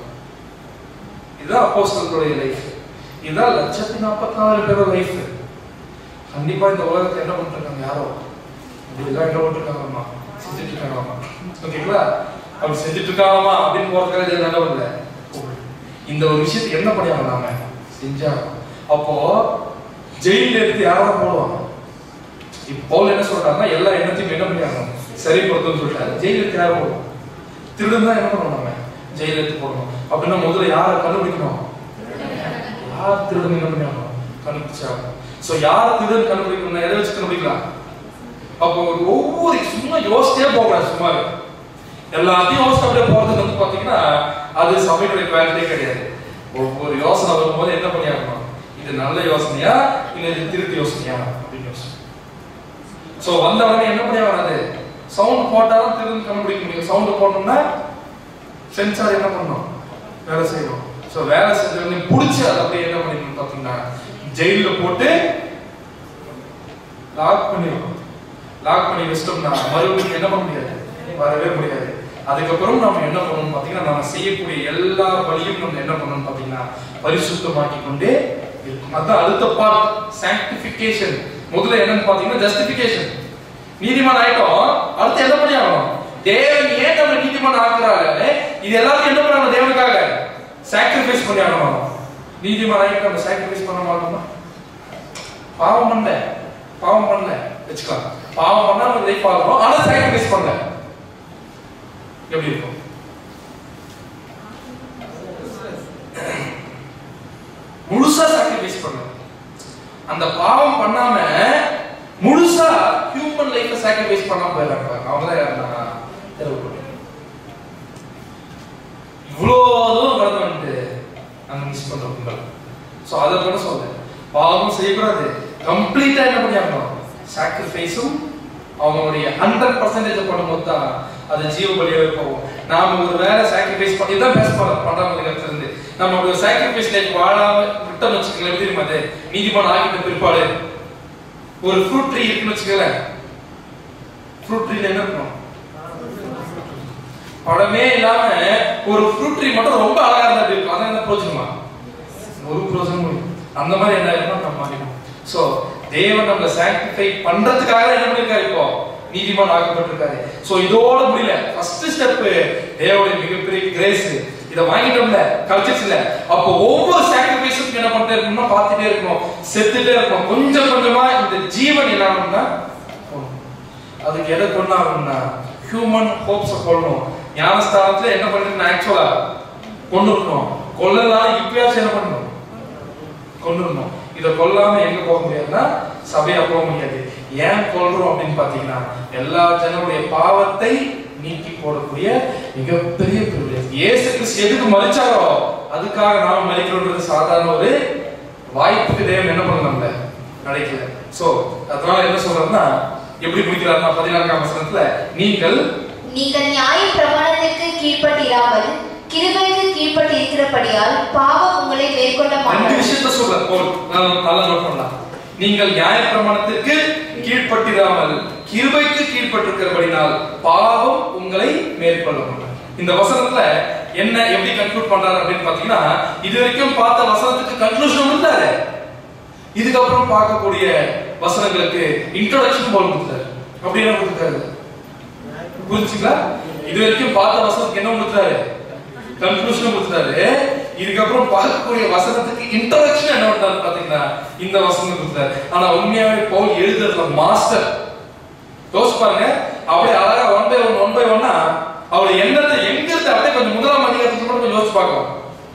இதுதான் அப்போஸ்தலர்களுடைய லைஃப் இதுதான் லட்சத்தி நாற்பத்தி நாலு பேரோட லைஃப் கண்டிப்பா இந்த உலகத்தை என்ன பண்ணிட்டு இருக்காங்க யாரோ இப்படிலாம் என்ன பண்ணிருக்காங்கம்மா செஞ்சுட்டு இருக்காங்களாமா ஓகேங்களா அப்படி செஞ்சுட்டு இருக்காங்களாமா அப்படின்னு போறதுக்காக இது நல்ல இல்லை இந்த ஒரு விஷயத்துக்கு என்ன பண்ணியாங்க நாம செஞ்சா அப்போ ஜெயில எடுத்து யாரும் போடுவாங்க இப்போ பவுல் என்ன சொல்றாங்கன்னா எல்லா எண்ணத்தையும் என்ன பண்ணியாங்க சரிப்படுத்துன்னு சொல்லிட்டாரு ஜெயில எடுத்து யாரும் போடுவோம் திருடன் தான் என்ன பண்ணணும் நாம ஜெயில எடுத்து போடணும் அப்படின்னா முதல்ல யாரை கண்டுபிடிக்கணும் யார் திருடன் என்ன பண்ணியாங்க கண்டுபிடிச்சாங்க சோ யார் திருடன் கண்டுபிடிக்கணும் எதை வச்சு கண்டுபிடிக்கலாம் அப்போ ஒரு ஒவ்வொரு சும்மா யோசிச்சே போகலாம் சும்மா எல்லாத்தையும் யோசிச்சு அப்படியே போறது வந்து பாத்தீங்கன்னா அது சபையினுடைய குவாலிட்டியே கிடையாது ஒவ்வொரு யோசனை வரும்போது என்ன பண்ணியாகணும் இது நல்ல யோசனையா இல்ல இது திருட்டு யோசனையா அப்படின்னு யோசனை சோ வந்த உடனே என்ன பண்ணியா வராது சவுண்ட் போட்டாலும் திருடன் கண்டுபிடிக்க முடியும் சவுண்ட் போட்டோம்னா சென்சார் என்ன பண்ணணும் வேலை செய்யணும் சோ வேலை செஞ்ச உடனே புடிச்சு அதை அப்படியே என்ன பண்ணிக்கணும் பாத்தீங்கன்னா ஜெயில போட்டு லாக் பண்ணிடணும் லாக் பண்ணி வச்சிட்டோம்னா மறுபடியும் என்ன பண்ண முடியாது வரவே முடியாது அதுக்கப்புறம் நம்ம என்ன பண்ணணும் பாத்தீங்கன்னா நம்ம செய்யக்கூடிய எல்லா வழியும் நம்ம என்ன பண்ணணும் பாத்தீங்கன்னா பரிசுத்தமாக்கி கொண்டே இருக்கும் அதான் அடுத்த பார்ட் சாங்டிபிகேஷன் முதல்ல என்னன்னு பாத்தீங்கன்னா ஜஸ்டிபிகேஷன் நீதிமான் ஆயிட்டோம் அடுத்து என்ன பண்ணி ஆகணும் தேவன் ஏன் நம்ம நீதிமான் ஆக்குறாரு இது எல்லாத்தையும் என்ன பண்ணணும் தேவனுக்காக சாக்ரிஃபைஸ் பண்ணி ஆகணும் நீதிமான் ஆயிட்டு நம்ம சாக்ரிஃபைஸ் பண்ண மாட்டோமா பாவம் பண்ணல பாவம் பண்ணல வச்சுக்கலாம் பாவம் பண்ணா நம்ம லைஃப் ஆகணும் ஆனா சாக்ரிஃபைஸ் பண்ணல எப்படி இருக்கும் முழுசா சாக்ரிஃபைஸ் பண்ணல அந்த பாவம் பண்ணாம முழுசா ஹியூமன் லைஃப் சாக்ரிஃபைஸ் பண்ணாம போயிடறாங்க அவங்க தான் யாருன்னா தேவைப்படும் இவ்வளோ தூரம் கடந்து வந்துட்டு நாங்க மிஸ் பண்றோம் சோ அதை கூட சொல்றேன் பாவம் செய்யக்கூடாது கம்ப்ளீட்டா என்ன பண்ணியாகணும் சாக்ரிஃபைஸும் அவங்களுடைய ஹண்ட்ரட் பர்சன்டேஜ் பண்ணும்போது தான் அது ஜீவ பலியாவே போகும் நாம ஒரு வேலை சாக்ரிஃபைஸ் பண்ணி இதான் பேச போறோம் பண்றாங்க இடத்துல இருந்து நம்ம ஒரு சாக்ரிஃபைஸ் லைஃப் வாழாம விட்டோம்னு வச்சுக்கல எப்படி தெரியுமா அது நீதிமான் ஆகிட்ட பிற்பாடு ஒரு ஃப்ரூட் ட்ரீ இருக்குன்னு வச்சுக்கல ஃப்ரூட் ட்ரீல என்ன இருக்கும் பழமே இல்லாம ஒரு ஃப்ரூட் ட்ரீ மட்டும் ரொம்ப அழகா இருந்தா எப்படி இருக்கும் அதான் என்ன பிரோஜனமா ஒரு பிரோஜனமும் இல்லை. அந்த மாதிரி என்ன ஆயிருக்கும் நம்ம மாறிடும் சோ தேவன் நம்மள சாக்ரிஃபை பண்றதுக்காக என்ன பண்ணிருக்காரு இப்போ நீதிமான் ஆக்கப்பட்டிருக்காரு சோ இதோட முடியல ஃபர்ஸ்ட் ஸ்டெப் தேவனுடைய மிகப்பெரிய கிரேஸ் இத வாங்கிட்டோம்ல கல்ச்சர்ஸ் இல்ல அப்போ ஒவ்வொரு சாக்ரிஃபைஸும் என்ன பண்ணிட்டே இருக்கணும்னா பார்த்துட்டே இருக்கணும் செத்துட்டே இருக்கணும் கொஞ்சம் கொஞ்சமா இந்த ஜீவன் என்ன ஆகணும்னா போகணும். அதுக்கு எதை கொண்டாகணும்னா ஹியூமன் ஹோப்ஸை கொள்ளணும் ஞானஸ்தானத்துல என்ன பண்ணிருக்கணும் ஆக்சுவலா கொண்டு இருக்கணும் கொல்லலாம் இப்பயாச்சும் என்ன பண்ணணும் கொண்டுடணும் இதை கொல்லாம எங்க போக முடியாதுன்னா சபையா போக முடியாது ஏன் கொல்றோம் அப்படின்னு பாத்தீங்கன்னா எல்லா ஜனங்களுடைய பாவத்தை நீக்கி போடக்கூடிய மிகப்பெரிய பிரிவிலேஜ் இயேசு கிறிஸ்து எதுக்கு மறிச்சாரோ அதுக்காக நாம மறிக்கிறோன்றது சாதாரண ஒரு வாய்ப்புக்கு தேவன் என்ன பண்ண நம்மள கிடைக்கல சோ அதனால என்ன சொல்றதுன்னா எப்படி முடிக்கிறாருன்னா பதினான்காம் வசனத்துல நீங்கள் நீங்கள் நியாய பிரமாணத்திற்கு கீழ்ப்பட்டிராமல் கிருபைக்கு கீழ்ப்பட்டு இருக்கிறபடியால் பாவம் உங்களை மேற்கொள்ள ரெண்டு மாட்டாது விஷயத்த சொல்ற போல் நல்லா நோட் பண்ணலாம் நீங்கள் நியாயப்பிரமாணத்திற்கு கீழ்ப்பட்டிராமல் கிருபைக்கு கீழ்ப்பட்டிருக்கிறபடினால் பாவம் உங்களை மேற்கொள்ள மாட்டாது இந்த வசனத்துல என்ன எப்படி கன்க்ளூட் பண்றாரு அப்படின்னு பாத்தீங்கன்னா இது வரைக்கும் பார்த்த வசனத்துக்கு கன்க்ளூஷன் இருந்தாரு இதுக்கப்புறம் பார்க்கக்கூடிய வசனங்களுக்கு இன்ட்ரோடக்ஷன் போல் கொடுத்தாரு அப்படி என்ன கொடுத்தாரு புரிஞ்சுங்களா இது வரைக்கும் பார்த்த வசனத்துக்கு என்ன கொடுத்தாரு கன்க்ளூஷன் கொடுத்தாரு இதுக்கப்புறம் பார்க்கக்கூடிய வசனத்துக்கு இன்ட்ரோடக்ஷன் என்ன பண்ணாரு பாத்தீங்கன்னா இந்த வசனம் கொடுத்தாரு ஆனா உண்மையாவே பவுல் எழுதுறதுல மாஸ்டர் யோசிச்சு பாருங்க அப்படியே அழகா one by one one by ஒன்னா அவருடைய எண்ணத்தை எங்க இருந்து அப்படியே கொஞ்சம் முதலாம் அதிகாரத்துக்கு மட்டும் கொஞ்சம் யோசிச்சு பார்க்கலாம்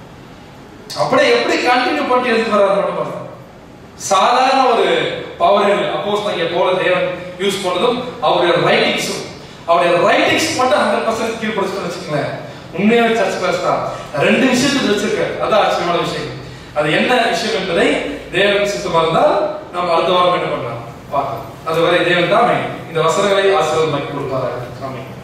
அப்படியே எப்படி கண்டினியூ பண்ணி எடுத்து வர்றாரு மட்டும் பாருங்க சாதாரண ஒரு பவர் அப்போஸ் தங்கிய போல தேவன் யூஸ் பண்ணதும் அவருடைய ரைட்டிங்ஸும் அவருடைய ரைட்டிங்ஸ் மட்டும் ஹண்ட்ரட் பர்சன்ட் கீழ் படிச்சுட்டு வச்சுக்கோங்களேன் உண்மையாவே சர்ச் கிளாஸ் தான் ரெண்டு விஷயத்துக்கு வச்சிருக்காரு அதான் ஆச்சரியமான விஷயம் அது என்ன விஷயம் என்பதை தேவன் சித்தமா இருந்தால் நாம் அடுத்த வாரம் என்ன பண்ணலாம் பார்க்கலாம் அதுவரை தேவன் தான் இந்த வசனங்களை ஆசீர்வாதமாக்கி கொடுப்பாரு ஆமென்